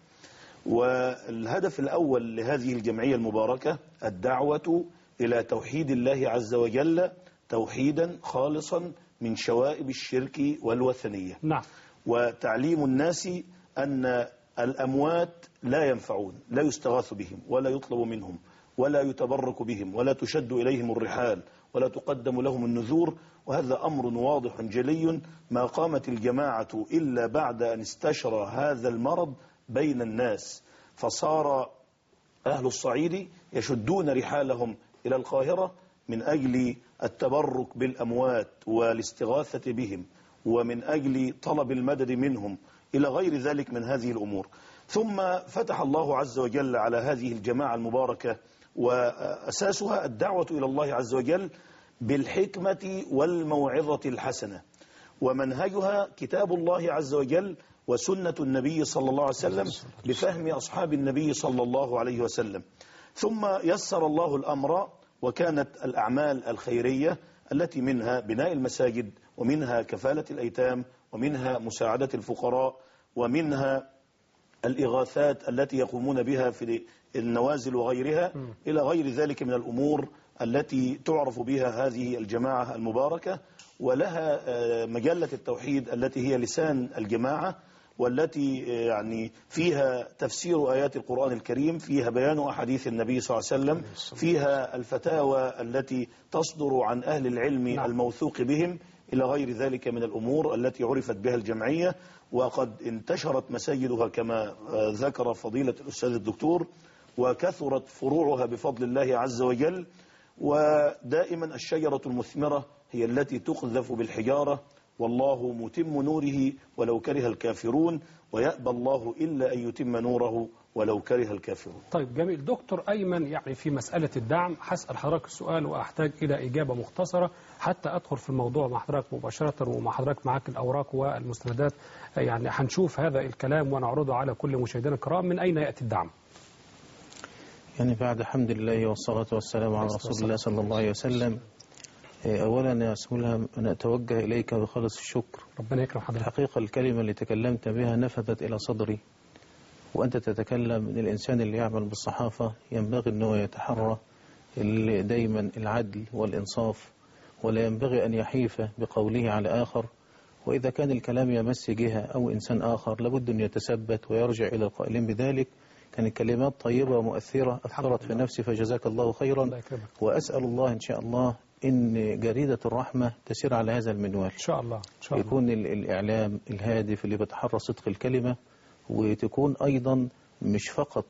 والهدف الأول لهذه الجمعية المباركة الدعوة إلى توحيد الله عز وجل توحيدا خالصا من شوائب الشرك والوثنية نعم وتعليم الناس أن الأموات لا ينفعون لا يستغاث بهم ولا يطلب منهم ولا يتبرك بهم ولا تشد إليهم الرحال ولا تقدم لهم النذور وهذا أمر واضح جلي ما قامت الجماعة إلا بعد أن استشرى هذا المرض بين الناس فصار أهل الصعيد يشدون رحالهم إلى القاهرة من أجل التبرك بالأموات والاستغاثة بهم ومن أجل طلب المدد منهم إلى غير ذلك من هذه الأمور ثم فتح الله عز وجل على هذه الجماعة المباركة وأساسها الدعوة إلى الله عز وجل بالحكمة والموعظة الحسنة ومنهجها كتاب الله عز وجل وسنة النبي صلى الله عليه وسلم بفهم أصحاب النبي صلى الله عليه وسلم ثم يسر الله الأمر وكانت الأعمال الخيرية التي منها بناء المساجد ومنها كفالة الأيتام ومنها مساعدة الفقراء ومنها الإغاثات التي يقومون بها في النوازل وغيرها إلى غير ذلك من الأمور التي تعرف بها هذه الجماعة المباركة ولها آه، مجلة التوحيد التي هي لسان الجماعة والتي آه، يعني فيها تفسير آيات القرآن الكريم فيها بيان أحاديث النبي صلى الله عليه وسلم فيها الفتاوى التي تصدر عن أهل العلم نعم. الموثوق بهم إلى غير ذلك من الأمور التي عرفت بها الجمعية وقد انتشرت مساجدها كما آه، ذكر فضيلة الأستاذ الدكتور وكثرت فروعها بفضل الله عز وجل ودائما الشجرة المثمرة هي التي تقذف بالحجارة والله متم نوره ولو كره الكافرون ويأبى الله إلا أن يتم نوره ولو كره الكافرون طيب جميل دكتور أيمن يعني في مسألة الدعم هسأل حضرتك السؤال وأحتاج إلى إجابة مختصرة حتى أدخل في الموضوع مع حضرتك مباشرة ومع حضرتك معاك الأوراق والمستندات يعني هنشوف هذا الكلام ونعرضه على كل مشاهدينا الكرام من أين يأتي الدعم يعني بعد حمد الله والصلاة والسلام على رسول الله صلى الله عليه وسلم إيه، أولا يا سمولها أنا أتوجه إليك بخالص الشكر ربنا يكرم حضرتك الحقيقة الكلمة اللي تكلمت بها نفذت إلى صدري وأنت تتكلم إن الإنسان اللي يعمل بالصحافة ينبغي أنه يتحرى ال- دايما العدل والإنصاف ولا ينبغي أن يحيف بقوله على آخر وإذا كان الكلام يمس جهة أو إنسان آخر لابد أن يتثبت ويرجع إلى القائلين بذلك كانت كلمات طيبة ومؤثرة أثرت في نفسي فجزاك الله خيرا الله يكرمك وأسأل الله إن شاء الله إن جريدة الرحمة تسير على هذا المنوال إن شاء الله إن شاء الله يكون ال- الإعلام الهادف اللي بيتحرى صدق الكلمة وتكون أيضا مش فقط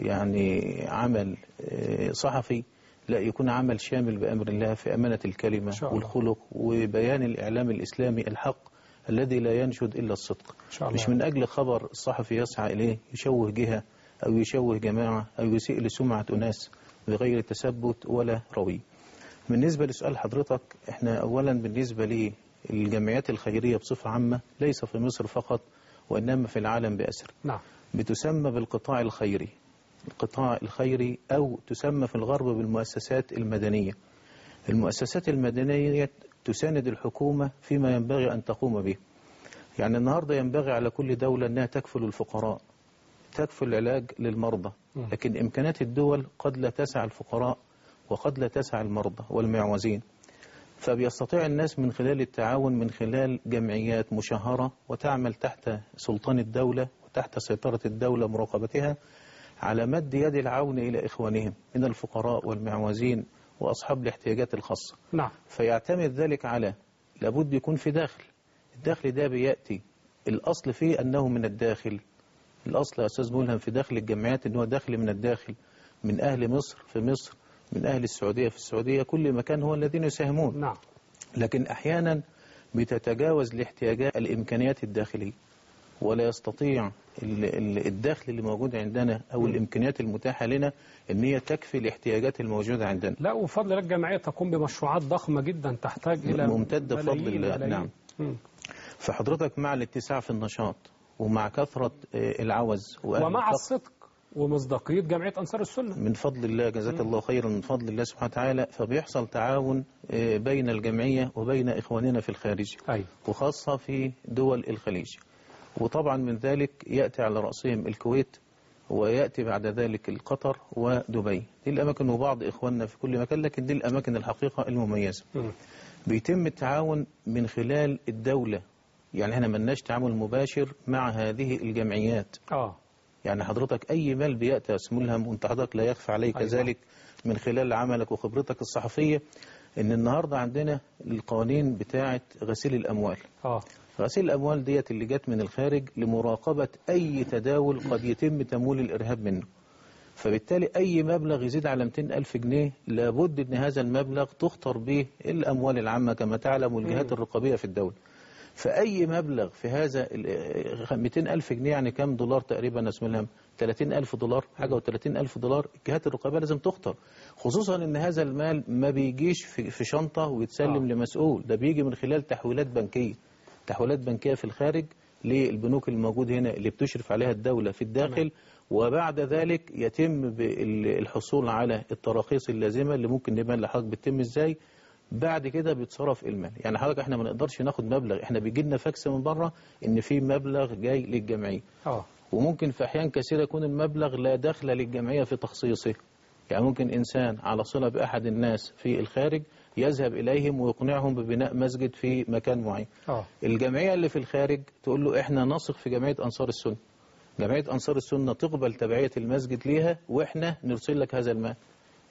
يعني عمل آه، صحفي لا يكون عمل شامل بأمر الله في أمانة الكلمة شاء الله. والخلق وبيان الإعلام الإسلامي الحق الذي لا ينشد إلا الصدق إن شاء الله مش من أجل خبر الصحفي يسعى إليه يشوه جهة أو يشوه جماعة أو يسيء لسمعة أناس بغير تثبت ولا روي بالنسبة لسؤال حضرتك احنا أولا بالنسبة للجمعيات الخيرية بصفة عامة ليس في مصر فقط وإنما في العالم بأسر نعم بتسمى بالقطاع الخيري القطاع الخيري أو تسمى في الغرب بالمؤسسات المدنية المؤسسات المدنية تساند الحكومة فيما ينبغي أن تقوم به يعني النهاردة ينبغي على كل دولة أنها تكفل الفقراء تكفل العلاج للمرضى مم. لكن إمكانات الدول قد لا تسع الفقراء وقد لا تسع المرضى والمعوزين فبيستطيع الناس من خلال التعاون من خلال جمعيات مشهرة وتعمل تحت سلطان الدولة وتحت سيطرة الدولة مراقبتها على مد يد العون إلى إخوانهم من الفقراء والمعوزين وأصحاب الاحتياجات الخاصة نعم فيعتمد ذلك على لابد يكون في داخل الداخل ده بيأتي الأصل فيه أنه من الداخل الأصل يا أستاذ ملهم في داخل الجمعيات أنه داخل من الداخل من أهل مصر في مصر من أهل السعودية في السعودية كل مكان هو الذين يساهمون نعم لكن أحيانا بتتجاوز الاحتياجات الإمكانيات الداخلية ولا يستطيع ال- ال- الدخل اللي موجود عندنا أو الإمكانيات المتاحة لنا أن هي تكفي الاحتياجات الموجودة عندنا لا وفضل الله الجمعية تقوم بمشروعات ضخمة جدا تحتاج إلى ممتدة بفضل ملايين- الله، ملايين. نعم. مم. فحضرتك مع الاتساع في النشاط ومع كثرة آه، العوز وأهل ومع الفقر الصدق ومصداقية جمعية أنصار السنة من فضل الله جزاك الله خيرا من فضل الله سبحانه وتعالى فبيحصل تعاون آه، بين الجمعية وبين إخواننا في الخارج أي وخاصة في دول الخليج وطبعا من ذلك يأتي على رأسهم الكويت ويأتي بعد ذلك القطر ودبي دي الأماكن وبعض إخواننا في كل مكان لكن دي الأماكن الحقيقة المميزة مم. بيتم التعاون من خلال الدولة يعني احنا ملناش تعامل مباشر مع هذه الجمعيات آه يعني حضرتك أي مال بيأتي يا سمو الهم وانت حضرتك لا يخفى عليك أيوة. ذلك من خلال عملك وخبرتك الصحفية ان النهاردة عندنا القوانين بتاعة غسيل الأموال آه غسيل الأموال ديت اللي جت من الخارج لمراقبة أي تداول قد يتم تمويل الإرهاب منه فبالتالي أي مبلغ يزيد على 200 ألف جنيه لابد أن هذا المبلغ تخطر به الأموال العامة كما تعلم والجهات الرقابية في الدولة فأي مبلغ في هذا ال 200 ألف جنيه يعني كم دولار تقريبا اسم الهم 30 ألف دولار حاجة و30 ألف دولار الجهات الرقابية لازم تخطر خصوصا أن هذا المال ما بيجيش في في شنطة ويتسلم آه. لمسؤول ده بيجي من خلال تحويلات بنكية تحويلات بنكية في الخارج للبنوك الموجود هنا اللي بتشرف عليها الدولة في الداخل وبعد ذلك يتم بال- الحصول على التراخيص اللازمة اللي ممكن نبان لحضرتك بتتم ازاي بعد كده بيتصرف المال يعني حضرتك احنا ما نقدرش ناخد مبلغ احنا بيجي لنا فاكس من بره ان في مبلغ جاي للجمعيه آه وممكن في احيان كثيره يكون المبلغ لا دخل للجمعيه في تخصيصه يعني ممكن انسان على صله باحد الناس في الخارج يذهب اليهم ويقنعهم ببناء مسجد في مكان معين آه الجمعيه اللي في الخارج تقول له احنا نثق في جمعيه انصار السنه جمعيه انصار السنه تقبل تبعيه المسجد ليها واحنا نرسل لك هذا المال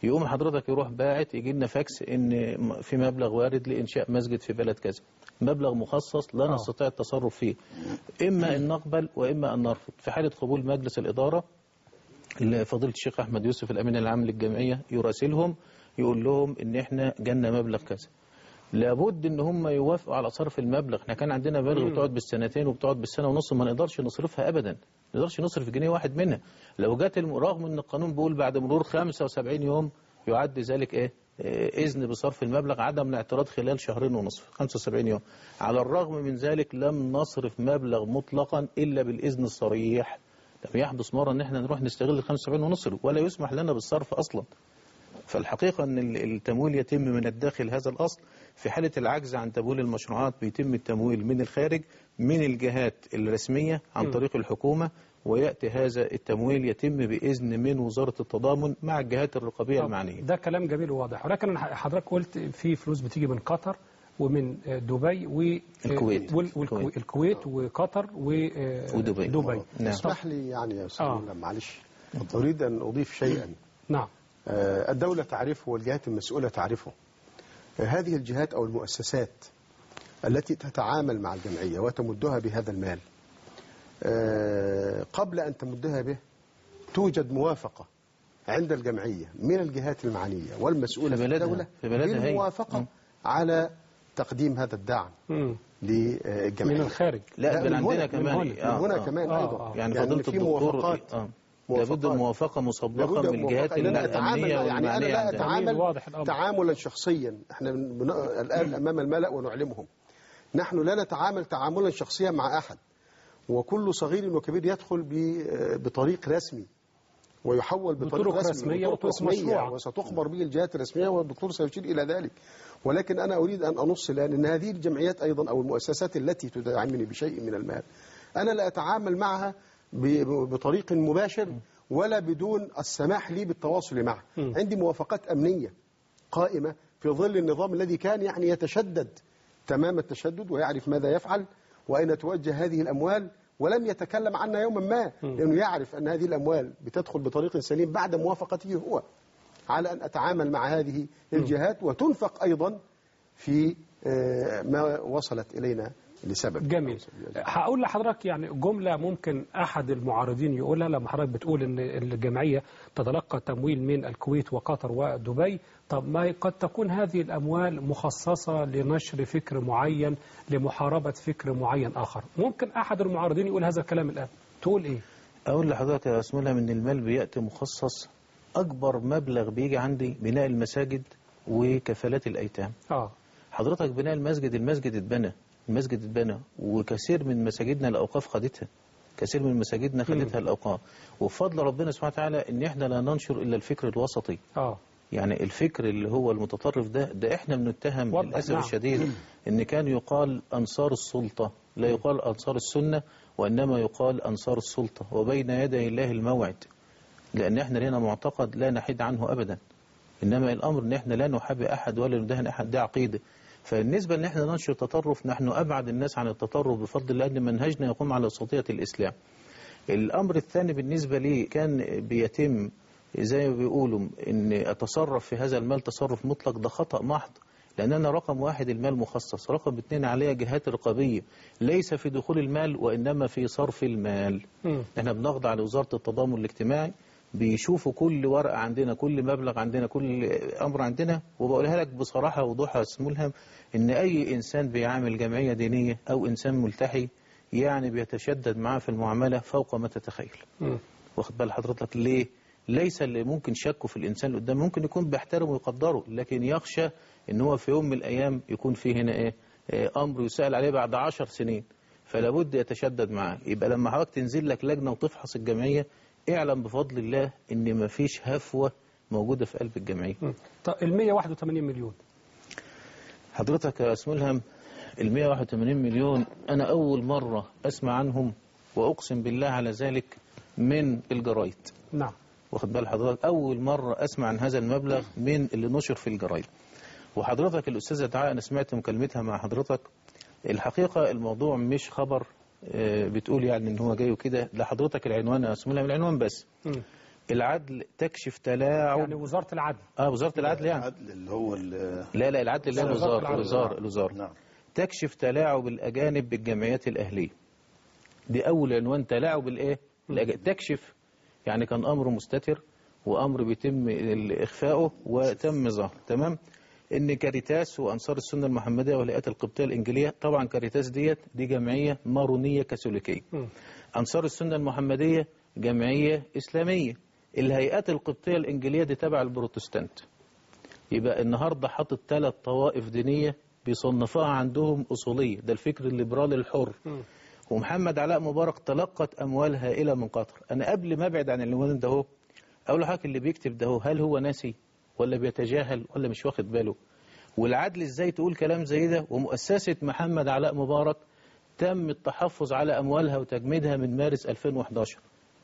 يقوم حضرتك يروح باعت يجي لنا فاكس ان م- في مبلغ وارد لانشاء مسجد في بلد كذا مبلغ مخصص لا نستطيع التصرف فيه اما ان نقبل واما ان نرفض في حاله قبول مجلس الاداره اللي فضيله الشيخ احمد يوسف الامين العام للجمعيه يراسلهم يقول لهم ان احنا جالنا مبلغ كذا لابد ان هم يوافقوا على صرف المبلغ احنا كان عندنا مبالغ بتقعد بالسنتين وبتقعد بالسنه ونص ما نقدرش نصرفها ابدا ما نقدرش نصرف جنيه واحد منها لو جت الم- رغم ان القانون بيقول بعد مرور 75 يوم يعد ذلك ايه إيه، اذن بصرف المبلغ عدم الاعتراض خلال شهرين ونصف 75 يوم على الرغم من ذلك لم نصرف مبلغ مطلقا الا بالاذن الصريح لم يحدث مره ان احنا نروح نستغل ال 75 ونصرف ولا يسمح لنا بالصرف اصلا فالحقيقة أن ال- التمويل يتم من الداخل هذا الأصل في حالة العجز عن تمويل المشروعات بيتم التمويل من الخارج من الجهات الرسمية عن م. طريق الحكومة ويأتي هذا التمويل يتم بإذن من وزارة التضامن مع الجهات الرقابية طب المعنية ده كلام جميل وواضح ولكن أنا حضرتك قلت في فلوس بتيجي من قطر ومن دبي و الكويت. وال- والكو- الكويت. الكويت وقطر و ودبي. دبي نعم. اسمح لي يعني يا أستاذ آه. مولى، معلش أريد أن أضيف شيئا نعم آه، الدولة تعرفه والجهات المسؤولة تعرفه آه، هذه الجهات أو المؤسسات التي تتعامل مع الجمعية وتمدها بهذا المال آه، قبل أن تمدها به توجد موافقة عند الجمعية من الجهات المعنية والمسؤولة في في, بلدها- الدولة في بلدها هي. بالموافقة م. على تقديم هذا الدعم مم. للجمعية من الخارج لا, لا، بل من عندنا هنا- كمان من هنا, من هنا كمان آه، أيضا آه. يعني يعني فضيلة في الدكتور موافقات آه. موافقات. لابد موافقة مسبقة لابد من الجهات موافقة. إن أنا أتعامل الأمنية يعني أنا والمعنية لا عندنا أتعامل واضح الأمر. تعاملا شخصيا احنا بن- بن- الآن أمام الملأ ونعلمهم نحن لا نتعامل تعاملا شخصيا مع أحد وكل صغير وكبير يدخل ب- بطريق رسمي ويحول بطريق بطرق رسمي رسمية وطرق وطرق رسمية مشروعة. وستخبر به الجهات الرسمية والدكتور سيشير إلى ذلك ولكن أنا أريد أن أنص الآن أن هذه الجمعيات أيضا أو المؤسسات التي تدعمني بشيء من المال أنا لا أتعامل معها ب- بطريق مباشر ولا بدون السماح لي بالتواصل معه عندي موافقات أمنية قائمة في ظل النظام الذي كان يعني يتشدد تمام التشدد ويعرف ماذا يفعل وأين توجه هذه الأموال ولم يتكلم عنها يوما ما لأنه يعرف أن هذه الأموال بتدخل بطريق سليم بعد موافقته هو على أن أتعامل مع هذه الجهات وتنفق أيضا في آه، ما وصلت إلينا لسبب جميل هقول لحضرتك يعني جملة ممكن أحد المعارضين يقولها لما حضرتك بتقول إن الجمعية تتلقى تمويل من الكويت وقطر ودبي طب ما قد تكون هذه الأموال مخصصة لنشر فكر معين لمحاربة فكر معين آخر ممكن أحد المعارضين يقول هذا الكلام الآن تقول إيه أقول لحضرتك يا أسمولة من المال بيأتي مخصص أكبر مبلغ بيجي عندي بناء المساجد وكفالات الأيتام آه حضرتك بناء المسجد المسجد اتبنى المسجد اتبنى وكثير من مساجدنا الأوقاف خدتها كثير من مساجدنا خدتها الأوقاف وبفضل ربنا سبحانه وتعالى إن إحنا لا ننشر إلا الفكر الوسطي آه يعني الفكر اللي هو المتطرف ده ده احنا بنتهم وضح، للاسف نعم. الشديد ان كان يقال انصار السلطه لا يقال انصار السنه وانما يقال انصار السلطه وبين يدي الله الموعد لان احنا لنا معتقد لا نحيد عنه ابدا انما الامر ان احنا لا نحابي احد ولا ندهن احد ده عقيده فالنسبه ان احنا ننشر تطرف نحن ابعد الناس عن التطرف بفضل الله ان منهجنا يقوم على وسطيه الاسلام الأمر الثاني بالنسبة لي كان بيتم زي ما بيقولوا إن أتصرف في هذا المال تصرف مطلق ده خطأ محض لأن أنا رقم واحد المال مخصص رقم اثنين عليها جهات رقابية ليس في دخول المال وإنما في صرف المال مم. احنا بنخضع لوزارة التضامن الاجتماعي بيشوفوا كل ورقة عندنا كل مبلغ عندنا كل أمر عندنا وبقولها لك بصراحة وضوحها ملهم إن أي إنسان بيعامل جمعية دينية أو إنسان ملتحي يعني بيتشدد معاه في المعاملة فوق ما تتخيل مم. واخد بال حضرتك ليه ليس اللي ممكن شكه في الإنسان اللي قدام ممكن يكون بيحترمه ويقدره لكن يخشى إن هو في يوم من الأيام يكون فيه هنا إيه آه، أمر يسأل عليه بعد عشر سنين فلابد يتشدد معاه يبقى لما حضرتك تنزل لك لجنة وتفحص الجمعية اعلم بفضل الله إن مفيش هفوة موجودة في قلب الجمعية مم. طب ال 181 مليون حضرتك يا اسم ملهم ال 181 مليون أنا أول مرة أسمع عنهم وأقسم بالله على ذلك من الجرايد نعم واخد بال حضرتك أول مرة أسمع عن هذا المبلغ من اللي نشر في الجرايد وحضرتك الأستاذة دعاء أنا سمعت مكالمتها مع حضرتك الحقيقة الموضوع مش خبر آه، بتقول يعني إن هو جاي وكده لحضرتك العنوان يا اسم ملهم العنوان بس مم. العدل تكشف تلاعب يعني وزاره العدل اه وزاره العدل يعني العدل اللي هو ال- لا لا العدل اللي هي وزارة الوزاره العدل. الوزاره الوزاره نعم تكشف تلاعب الأجانب بالجمعيات الأهلية دي أول عنوان تلاعب الإيه؟ الأج- تكشف يعني كان أمر مستتر وأمر بيتم ال- إخفاؤه وتم ظهر تمام إن كاريتاس وأنصار السنة المحمدية والهيئات القبطية الإنجيلية طبعا كاريتاس ديت دي جمعية مارونية كاثوليكية أنصار السنة المحمدية جمعية إسلامية الهيئات القبطية الإنجيلية دي تبع البروتستانت يبقى النهاردة حاطط ثلاث طوائف دينية بيصنفوها عندهم أصولية ده الفكر الليبرالي الحر ومحمد علاء مبارك تلقت أموال هائلة من قطر أنا قبل ما أبعد عن العنوان ده هو أقول لحضرتك اللي بيكتب ده هو هل هو ناسي ولا بيتجاهل ولا مش واخد باله والعدل إزاي تقول كلام زي ده ومؤسسة محمد علاء مبارك تم التحفظ على أموالها وتجميدها من مارس 2011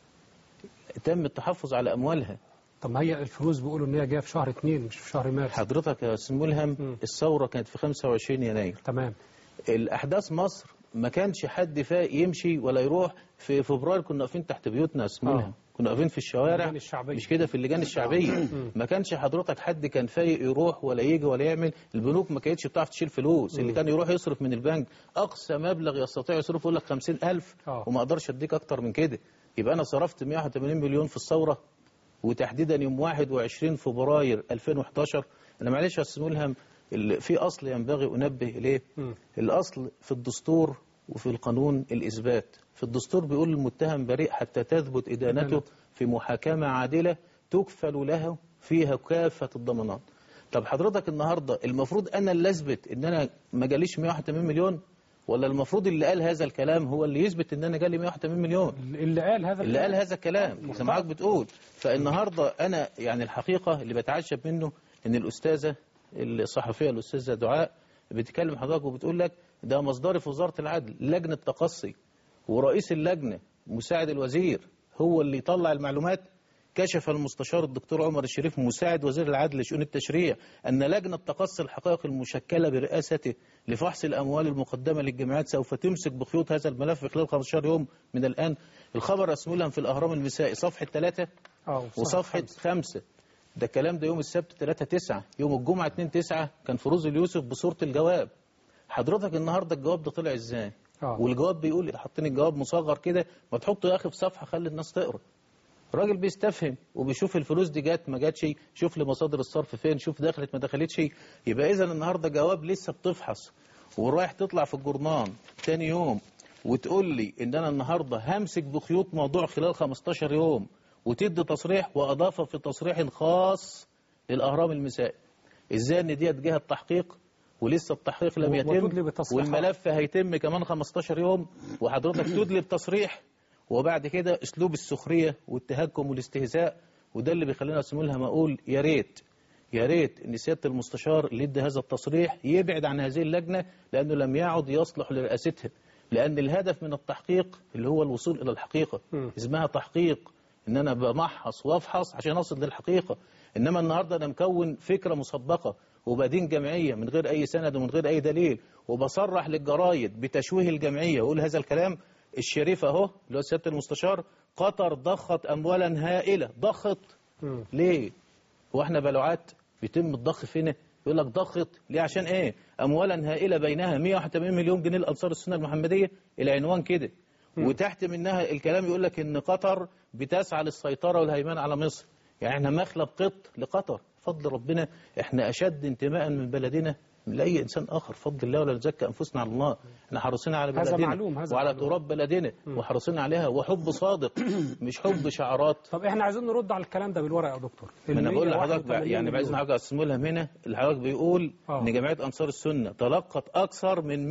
تم التحفظ على أموالها طب ما هي الفلوس بيقولوا ان هي جايه في شهر اثنين مش في شهر مارس حضرتك يا أستاذ ملهم مم. الثورة كانت في 25 يناير تمام الأحداث مصر ما كانش حد فايق يمشي ولا يروح في فبراير كنا واقفين تحت بيوتنا يا أستاذ آه. ملهم كنا واقفين في الشوارع اللجان الشعبية. مش كده في اللجان الشعبية ما كانش حضرتك حد كان فايق يروح ولا يجي ولا يعمل البنوك ما كانتش بتعرف تشيل فلوس اللي كان يروح يصرف من البنك أقصى مبلغ يستطيع يصرفه يقول لك 50000 آه. وما أقدرش أديك أكتر من كده يبقى أنا صرفت 180 مليون في الثورة وتحديدا يوم 21 فبراير 2011 انا معلش يا استاذ ملهم ال- في اصل ينبغي انبه اليه مم. الاصل في الدستور وفي القانون الاثبات في الدستور بيقول المتهم بريء حتى تثبت ادانته إدانته. في محاكمه عادله تكفل له فيها كافه الضمانات طب حضرتك النهارده المفروض انا اللي اثبت ان انا ما جاليش 181 مليون ولا المفروض اللي قال هذا الكلام هو اللي يثبت ان انا جالي 181 مليون اللي قال هذا اللي قال الكلام. هذا الكلام زي ما حضرتك بتقول فالنهارده انا يعني الحقيقه اللي بتعجب منه ان الاستاذه الصحفيه الاستاذه دعاء بتكلم حضرتك وبتقول لك ده مصدري في وزاره العدل لجنه تقصي ورئيس اللجنه مساعد الوزير هو اللي يطلع المعلومات كشف المستشار الدكتور عمر الشريف مساعد وزير العدل لشؤون التشريع أن لجنة تقصي الحقائق المشكلة برئاسته لفحص الأموال المقدمة للجمعيات سوف تمسك بخيوط هذا الملف في خلال 15 يوم من الآن الخبر اسمه لهم في الأهرام المسائي صفحة 3 اه وصفحة 5 ده الكلام ده يوم السبت 3 9 يوم الجمعة 2 9 كان فروز اليوسف بصورة الجواب حضرتك النهارده الجواب ده طلع ازاي آه. والجواب بيقول حاطين الجواب مصغر كده ما تحطه يا اخي في صفحه خلي الناس تقرا الراجل بيستفهم وبيشوف الفلوس دي جت ما جاتش شوف لي مصادر الصرف فين شوف دخلت ما دخلتش يبقى اذا النهارده جواب لسه بتفحص ورايح تطلع في الجورنان تاني يوم وتقول لي ان انا النهارده همسك بخيوط موضوع خلال 15 يوم وتدي تصريح واضاف في تصريح خاص للاهرام المسائي ازاي ان ديت جهه تحقيق ولسه التحقيق لم و- يتم وتدلي بتصريحات. والملف هيتم كمان 15 يوم وحضرتك تدلي بتصريح وبعد كده اسلوب السخريه والتهكم والاستهزاء وده اللي بيخلينا اسمه لها اقول يا ريت يا ريت ان سياده المستشار اللي ادى هذا التصريح يبعد عن هذه اللجنه لانه لم يعد يصلح لرئاستها لان الهدف من التحقيق اللي هو الوصول الى الحقيقه مم. اسمها تحقيق ان انا بمحص وافحص عشان اصل للحقيقه انما النهارده انا مكون فكره مسبقه وبدين جمعيه من غير اي سند ومن غير اي دليل وبصرح للجرايد بتشويه الجمعيه واقول هذا الكلام الشريف اهو اللي هو سياده المستشار قطر ضخت اموالا هائله ضخت مم. ليه؟ هو احنا بلوعات بيتم الضخ فينا يقول لك ضخت ليه عشان ايه؟ اموالا هائله بينها 181 مليون جنيه لانصار السنه المحمديه العنوان كده وتحت منها الكلام يقول لك ان قطر بتسعى للسيطره والهيمنه على مصر يعني احنا مخلب قط لقطر فضل ربنا احنا اشد انتماء من بلدنا من لاي انسان اخر فضل الله ولا نزكى انفسنا على الله احنا حريصين على هذا بلدنا معلوم، هذا وعلى معلوم. تراب بلدنا وحريصين عليها وحب صادق مش حب شعارات طب احنا عايزين نرد على الكلام ده بالورقه يا دكتور ما انا بقول لحضرتك بقى 181 يعني بعايز مليون. حاجه اقسمه لها هنا الحضرتك بيقول آه. ان جمعيه انصار السنه تلقت اكثر من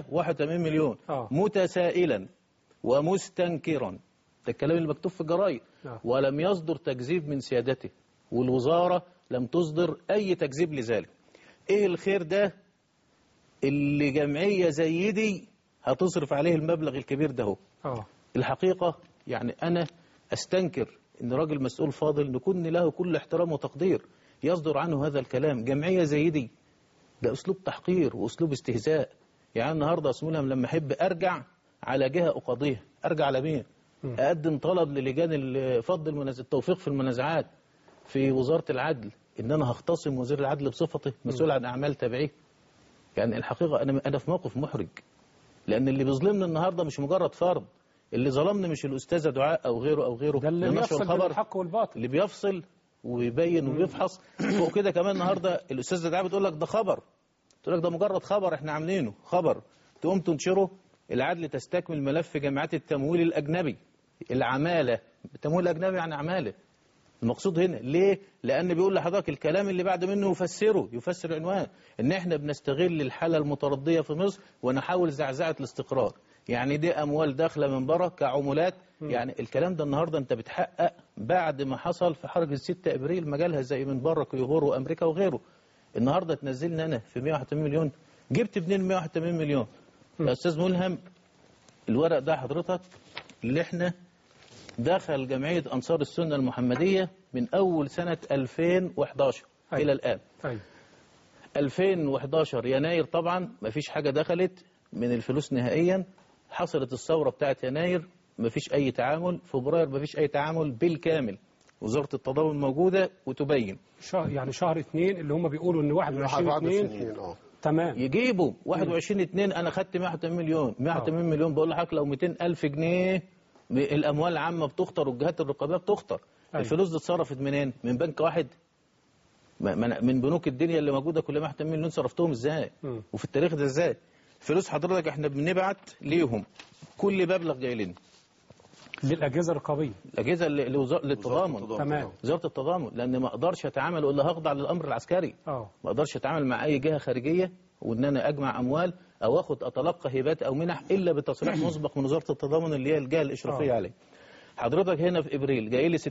181 مليون آه. متسائلا ومستنكرا ده الكلام اللي مكتوب في الجرايد آه. ولم يصدر تكذيب من سيادته والوزاره لم تصدر اي تكذيب لذلك ايه الخير ده اللي جمعيه زي دي هتصرف عليه المبلغ الكبير ده هو اه الحقيقة يعني أنا أستنكر إن راجل مسؤول فاضل نكون له كل احترام وتقدير يصدر عنه هذا الكلام جمعية زي دي ده أسلوب تحقير وأسلوب استهزاء يعني النهاردة أسمولهم لما أحب أرجع على جهة أقاضيها أرجع على مين؟ اقدم طلب للجان ال- فض المنازع التوفيق في المنازعات في وزاره العدل ان انا هختصم وزير العدل بصفته مسؤول عن اعمال تبعيه يعني الحقيقه انا انا في موقف محرج لان اللي بيظلمني النهارده مش مجرد فرد اللي ظلمني مش الاستاذه دعاء او غيره او غيره ده اللي لنشر بيفصل بين الخبر الحق والباطل اللي بيفصل ويبين ويفحص فوق كده كمان النهارده الاستاذه دعاء بتقول لك ده خبر تقول لك ده مجرد خبر احنا عاملينه خبر تقوم تنشره العدل تستكمل ملف جمعيات التمويل الاجنبي العماله التمويل الاجنبي يعني عماله المقصود هنا ليه؟ لأن بيقول لحضرتك الكلام اللي بعد منه يفسره يفسر عنوان إن إحنا بنستغل الحالة المتردية في مصر ونحاول زعزعة الاستقرار يعني دي أموال داخلة من بره كعمولات يعني الكلام ده النهاردة أنت بتحقق بعد ما حصل في حركة 6 إبريل مجالها زي من بره كيوبور وأمريكا وغيره النهاردة تنزلنا أنا في 181 مليون جبت منين 181 مليون يا أستاذ ملهم الورق ده حضرتك اللي احنا دخل جمعية أنصار السنة المحمدية من أول سنة 2011 أيوة. إلى الآن أيوة. 2011 يناير طبعا ما فيش حاجة دخلت من الفلوس نهائيا حصلت الثورة بتاعت يناير ما فيش أي تعامل فبراير ما فيش أي تعامل بالكامل وزارة التضامن موجودة وتبين شهر يعني شهر اثنين اللي هم بيقولوا ان 21 21 اثنين اثنين اه تمام يجيبوا 21 2 انا خدت 180 مليون 180 مليون بقول لحضرتك لو 200 الف جنيه ب- الاموال العامه بتخطر والجهات الرقابيه بتخطر أيوة. الفلوس دي اتصرفت منين من بنك واحد ما- ما- من بنوك الدنيا اللي موجوده كل 180 مليون صرفتهم ازاي مم. وفي التاريخ ده ازاي فلوس حضرتك احنا بنبعت ليهم كل مبلغ جاي لنا للاجهزه الرقابيه الاجهزه اللي لوزا- للتضامن تمام وزاره التضامن لان ما اقدرش اتعامل الا هخضع للامر العسكري اه ما اقدرش اتعامل مع اي جهه خارجيه وان انا اجمع اموال او اخد اتلقى هبات او منح الا بتصريح مسبق من وزاره التضامن اللي هي الجهه الاشرافيه آه. عليه. حضرتك هنا في ابريل جاي لي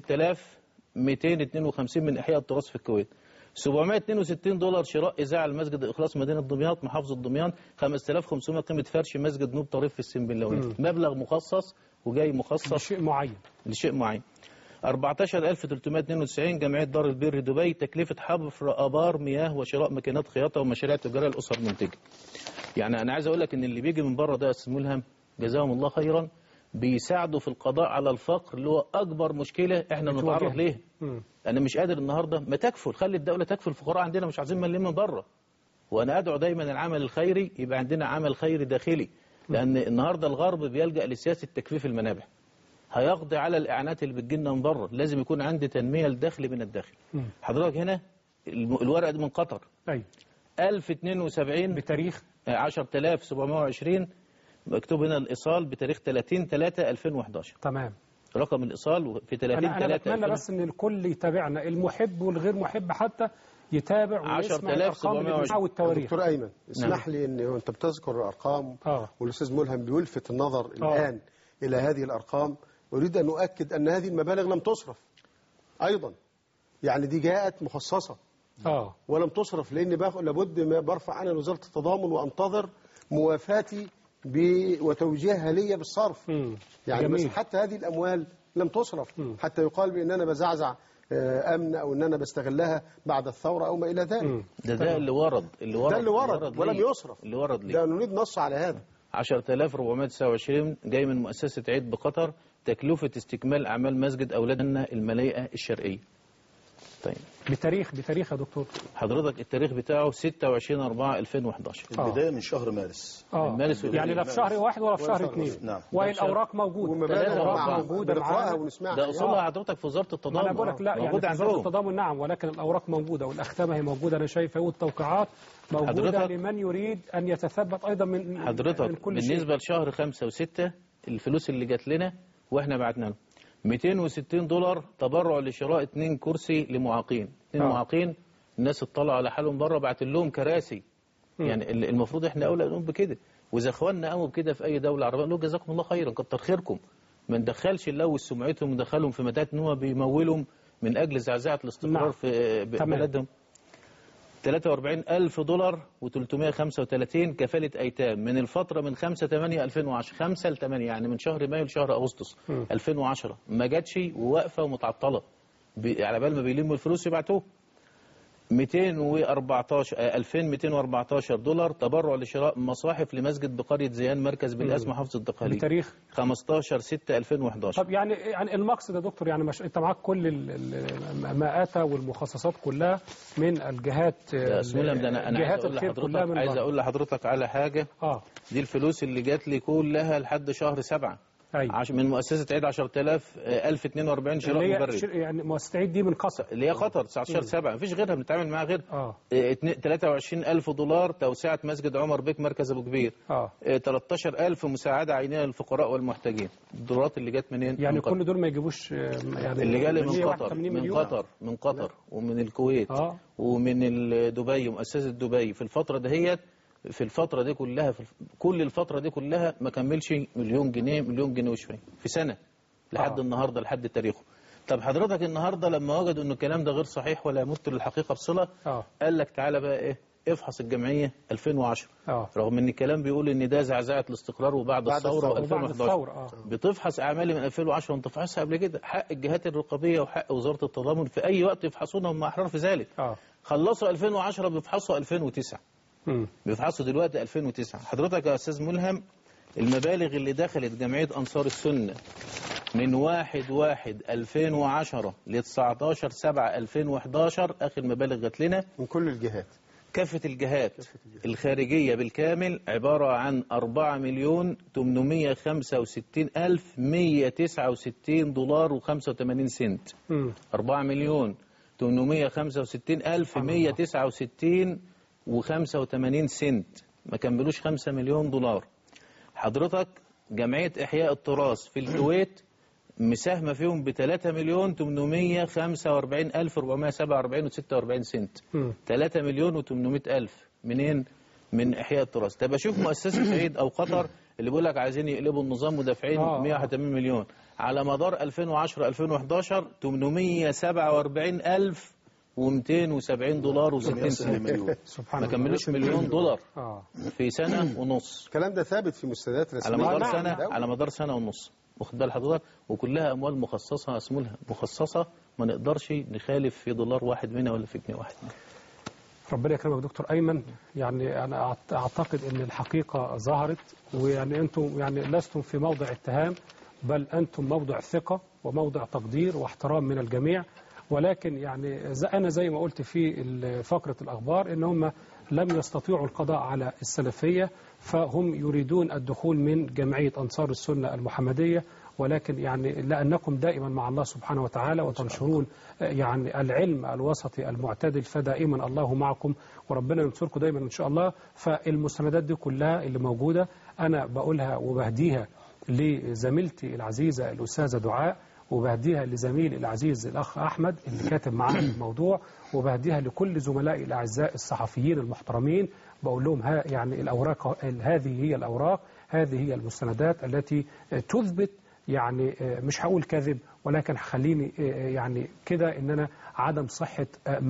6252 من احياء التراث في الكويت. 762 دولار شراء اذاعه لمسجد اخلاص مدينه دمياط محافظه دمياط 5500 قيمه فرش مسجد نور طريف في السنبلاويه مبلغ مخصص وجاي مخصص شيء معين لشيء معين 14392 جمعية دار البر دبي تكلفة حفر آبار مياه وشراء ماكينات خياطة ومشاريع تجارية للأسر المنتجة يعني أنا عايز أقول لك إن اللي بيجي من بره ده يا أستاذ ملهم جزاهم الله خيرا بيساعدوا في القضاء على الفقر اللي هو أكبر مشكلة إحنا بتواجهنا. بنتعرض ليه مم. أنا مش قادر النهاردة ما تكفل خلي الدولة تكفل الفقراء عندنا مش عايزين مليم من بره وأنا أدعو دايما العمل الخيري يبقى عندنا عمل خيري داخلي لأن النهاردة الغرب بيلجأ لسياسة تكفيف المنابع هيقضي على الإعانات اللي بتجيلنا من بره لازم يكون عندي تنمية الدخل من الداخل مم. حضرتك هنا الم- الورقة دي من قطر ايوه 1072 بتاريخ 10720 مكتوب هنا الإيصال بتاريخ 30 3 2011 تمام رقم الإيصال في 30 انا انا 3 بتمنى بس ان الكل يتابعنا المحب والغير محب حتى يتابع ويسمع الارقام اللي 10,720. بنسمعها والتواريخ دكتور ايمن اسمح لي ان انت بتذكر الارقام اه والاستاذ ملهم بيلفت النظر الان الى هذه الارقام اريد ان اؤكد ان هذه المبالغ لم تصرف ايضا يعني دي جاءت مخصصه اه ولم تصرف لان باخ- لابد ما برفع انا لوزاره التضامن وانتظر موافاتي ب- وتوجيهها لي بالصرف مم. يعني جميل. بس حتى هذه الاموال لم تصرف مم. حتى يقال بان انا بزعزع آه، امن او ان انا بستغلها بعد الثوره او ما الى ذلك مم. ده ده اللي ورد اللي ورد ده اللي ورد ولم ليه؟ يصرف اللي ورد ليه ده نريد نص على هذا 10429 جاي من مؤسسة عيد بقطر تكلفة استكمال أعمال مسجد أولادنا الملايئة الشرقية طيب بتاريخ بتاريخ يا دكتور حضرتك التاريخ بتاعه 26 4 2011 البداية من شهر مارس اه من مارس يعني لا في شهر واحد ولا في شهر اثنين نعم. وهي الاوراق موجوده ومبالغ الاوراق مع- موجوده بنقراها معانا ونسمعها ده أصولها حضرتك في وزارة ما التضامن انا بقول لك لا يعني موجود في وزارة عندهم التضامن نعم ولكن الاوراق موجوده والاختامه هي موجوده انا شايفها والتوقيعات موجوده حضرتك- لمن يريد ان يتثبت ايضا من من حضرتك كل شيء بالنسبة لشهر خمسة وستة الفلوس اللي جات لنا واحنا بعتنا لهم 260 دولار تبرع لشراء اتنين كرسي لمعاقين اتنين آه. معاقين الناس اطلعوا على حالهم بره بعت لهم كراسي يعني ال- المفروض احنا اولى نقوم بكده واذا اخواننا قاموا بكده في اي دوله عربيه نقول جزاكم الله خيرا كتر خيركم ما ندخلش نلوث سمعتهم وندخلهم في متاهه ان هو بيمولهم من اجل زعزعه الاستقرار نعم. في ب- تمام. بلدهم 43 ألف دولار و335 كفالة أيتام من الفترة من 5 8 2010 5 ل 8 يعني من شهر مايو لشهر أغسطس 2010 ما جاتش وواقفة ومتعطلة ب- على بال ما بيلموا الفلوس يبعتوه 214 آه، 2214 دولار تبرع لشراء مصاحف لمسجد بقرية زيان مركز بالأزمة محافظة الدقهلية بتاريخ 15 6 2011 طب يعني يعني المقصد يا دكتور يعني مش انت معاك كل ال- ال- ما اتى والمخصصات كلها من الجهات يا سلام ده انا انا عايز جهات اقول الخير كلها لحضرتك من عايز بره. اقول لحضرتك على حاجه اه دي الفلوس اللي جات لي كلها لحد شهر سبعة ايوه عش من مؤسسة عيد 10000 آه، 1042 شراء اللي هي مبرد شر- يعني مؤسسة عيد دي من قصر اللي هي قطر 19 7 مفيش غيرها بنتعامل معاها غير اه آه، اتنين- 23000 دولار توسعة مسجد عمر بيك مركز ابو كبير اه آه، 13000 مساعدة عينية للفقراء والمحتاجين الدولارات اللي جت منين يعني من قطر. كل دول ما يجيبوش آه، يعني اللي جالي من 181 قطر من مليون. قطر من قطر ومن الكويت اه ومن ال- دبي ومؤسسة دبي في الفترة دهيت في الفترة دي كلها في الف- كل الفترة دي كلها ما كملش مليون جنيه مليون جنيه وشوية في سنة لحد آه. النهاردة لحد تاريخه طب حضرتك النهاردة لما وجدوا ان الكلام ده غير صحيح ولا يمت للحقيقة بصلة اه قال لك تعالى بقى ايه افحص الجمعية 2010 اه رغم ان الكلام بيقول ان ده زعزعة الاستقرار وبعد, بعد الثورة الثورة. وبعد و2011 الثورة اه بتفحص اعمالي من 2010 وانت فحصها قبل كده حق الجهات الرقابيه وحق وزاره التضامن في اي وقت يفحصونا هم احرار في ذلك اه خلصوا 2010 بيفحصوا 2009 مم. بيفحصوا دلوقتي 2009 حضرتك يا استاذ ملهم المبالغ اللي دخلت جمعيه انصار السنه من 1 1 2010 ل 19 7 2011 اخر مبالغ جات لنا من كل الجهات كافة الجهات الخارجية بالكامل عبارة عن 4 مليون 865 ألف 169 دولار و85 سنت مم. 4 مليون 865 ألف 169 و85 سنت ما كملوش 5 مليون دولار حضرتك جمعية إحياء التراث في الكويت مساهمة فيهم ب 3 مليون 845 ألف 447 و46 سنت مم. 3 مليون و800 ألف منين؟ من إحياء التراث طب أشوف مؤسسة عيد أو قطر اللي بيقول لك عايزين يقلبوا النظام ودافعين آه. 180 مليون على مدار 2010 2011 847 ألف و270 دولار و60 لم يصل سنت لمليون سبحان ما الله كملوش مليون دولار اه في سنة ونص الكلام ده ثابت في مستندات على رسمية مدار نعم، سنة دولة. على مدار سنة ونص واخد بال حضرتك وكلها أموال مخصصة اسمولها مخصصة ما نقدرش نخالف في دولار واحد منها ولا في جنيه واحد منها ربنا يكرمك دكتور ايمن يعني انا أعت- اعتقد ان الحقيقه ظهرت ويعني انتم يعني لستم في موضع اتهام بل انتم موضع ثقه وموضع تقدير واحترام من الجميع ولكن يعني ز- انا زي ما قلت في ال- فقره الاخبار ان هم لم يستطيعوا القضاء على السلفيه فهم يريدون الدخول من جمعيه انصار السنه المحمديه ولكن يعني لأنكم دائما مع الله سبحانه وتعالى وتنشرون يعني العلم الوسطي المعتدل فدائما الله معكم وربنا ينصركم دائما إن شاء الله فالمستندات دي كلها اللي موجودة أنا بقولها وبهديها لزميلتي العزيزة الأستاذة دعاء وبهديها لزميلي العزيز الأخ أحمد اللي كاتب معانا الموضوع وبهديها لكل زملائي الأعزاء الصحفيين المحترمين بقول لهم ها يعني الأوراق هذه هي الأوراق هذه هي المستندات التي تثبت يعني مش هقول كذب ولكن خليني يعني كده ان انا عدم صحة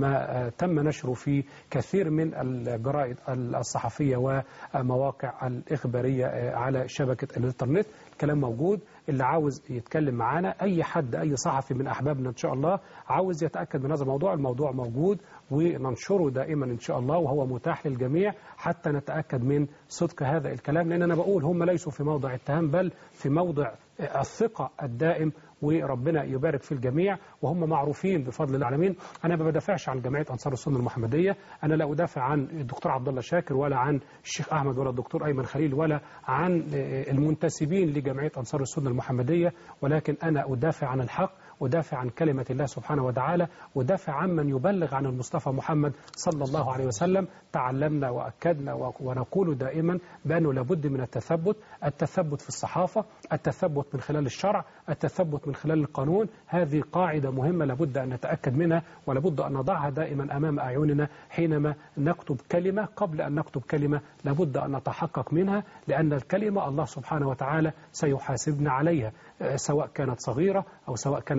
ما تم نشره في كثير من الجرائد الصحفية ومواقع الإخبارية على شبكة الإنترنت الكلام موجود اللي عاوز يتكلم معانا أي حد أي صحفي من أحبابنا إن شاء الله عاوز يتأكد من هذا الموضوع الموضوع موجود وننشره دائما إن شاء الله وهو متاح للجميع حتى نتأكد من صدق هذا الكلام لأن أنا بقول هم ليسوا في موضع اتهام بل في موضع الثقة الدائم وربنا يبارك في الجميع وهم معروفين بفضل العالمين انا ما بدافعش عن جمعيه انصار السنه المحمديه انا لا ادافع عن الدكتور عبد الله شاكر ولا عن الشيخ احمد ولا الدكتور ايمن خليل ولا عن المنتسبين لجمعيه انصار السنه المحمديه ولكن انا ادافع عن الحق ودافع عن كلمة الله سبحانه وتعالى ودافع عن من يبلغ عن المصطفى محمد صلى الله عليه وسلم تعلمنا وأكدنا ونقول دائما بأنه لابد من التثبت التثبت في الصحافة التثبت من خلال الشرع التثبت من خلال القانون هذه قاعدة مهمة لابد أن نتأكد منها ولابد أن نضعها دائما أمام أعيننا حينما نكتب كلمة قبل أن نكتب كلمة لابد أن نتحقق منها لأن الكلمة الله سبحانه وتعالى سيحاسبنا عليها سواء كانت صغيرة أو سواء كانت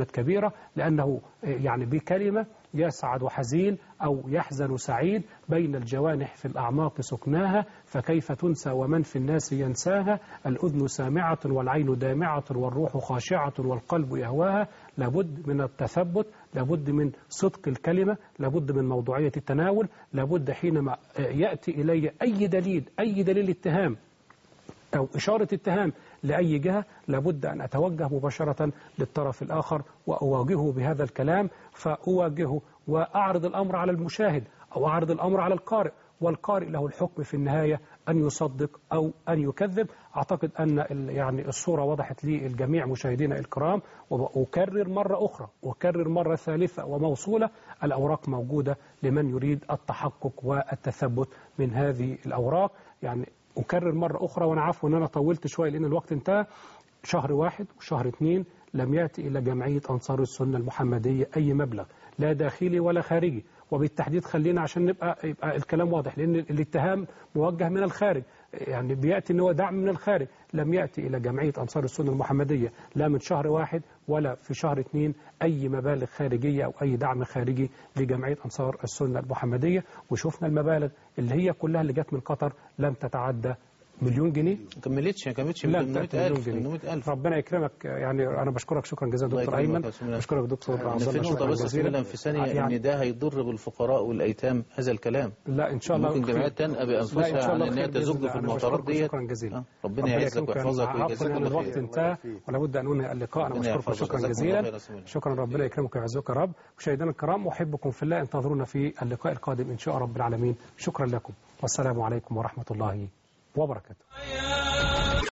أعداد كبيرة لأنه يعني بكلمة يسعد حزين أو يحزن سعيد بين الجوانح في الأعماق سكناها فكيف تنسى ومن في الناس ينساها الأذن سامعة والعين دامعة والروح خاشعة والقلب يهواها لابد من التثبت لابد من صدق الكلمة لابد من موضوعية التناول لابد حينما يأتي إلي أي دليل أي دليل اتهام أو إشارة اتهام لأي جهة لابد أن أتوجه مباشرة للطرف الآخر وأواجهه بهذا الكلام فأواجهه وأعرض الأمر على المشاهد أو أعرض الأمر على القارئ والقارئ له الحكم في النهاية أن يصدق أو أن يكذب أعتقد أن ال- يعني الصورة وضحت لي الجميع مشاهدينا الكرام وأكرر مرة أخرى وأكرر مرة ثالثة وموصولة الأوراق موجودة لمن يريد التحقق والتثبت من هذه الأوراق يعني أكرر مرة أخرى وأنا عارف إن أنا طولت شوية لأن الوقت انتهى شهر واحد وشهر اثنين لم يأتي إلى جمعية أنصار السنة المحمدية أي مبلغ لا داخلي ولا خارجي وبالتحديد خلينا عشان نبقى يبقى الكلام واضح لأن الاتهام موجه من الخارج يعني بيأتي ان هو دعم من الخارج لم يأتي إلى جمعية أنصار السنة المحمدية لا من شهر واحد ولا في شهر اثنين أي مبالغ خارجية أو أي دعم خارجي لجمعية أنصار السنة المحمدية وشفنا المبالغ اللي هي كلها اللي جت من قطر لم تتعدى مليون جنيه ما كملتش ما كملتش لا 800000 جنيه 800000 ربنا يكرمك يعني انا بشكرك شكرا جزيلا الله دكتور يكرمك ايمن يا سيدنا. بشكرك دكتور عبد إن الله في نقطة شكرا بس جزيلا فعلا في ثانية يعني إن ده هيضر بالفقراء والأيتام هذا الكلام لا ان شاء الله ممكن خير. جمعيات تنأى لا، إن شاء بأنفسها عن الله إنها خير بإذن تزج الله. في أنا المعترض بشكرك ديت شكرا جزيلا آه. ربنا يعزك يكرمك. ويحفظك عفواً ويجازيك يعني الله الوقت خير انتهى ولا بد ان انهي اللقاء انا ربنا بشكركم يحفظك. شكرا جزاكم جزيلا الله خير يا سيدنا. شكرا ربنا يكرمك ويعزك يا رب مشاهدينا الكرام احبكم في الله انتظرونا في اللقاء القادم ان شاء رب العالمين شكرا لكم والسلام عليكم ورحمه الله وبركاته يا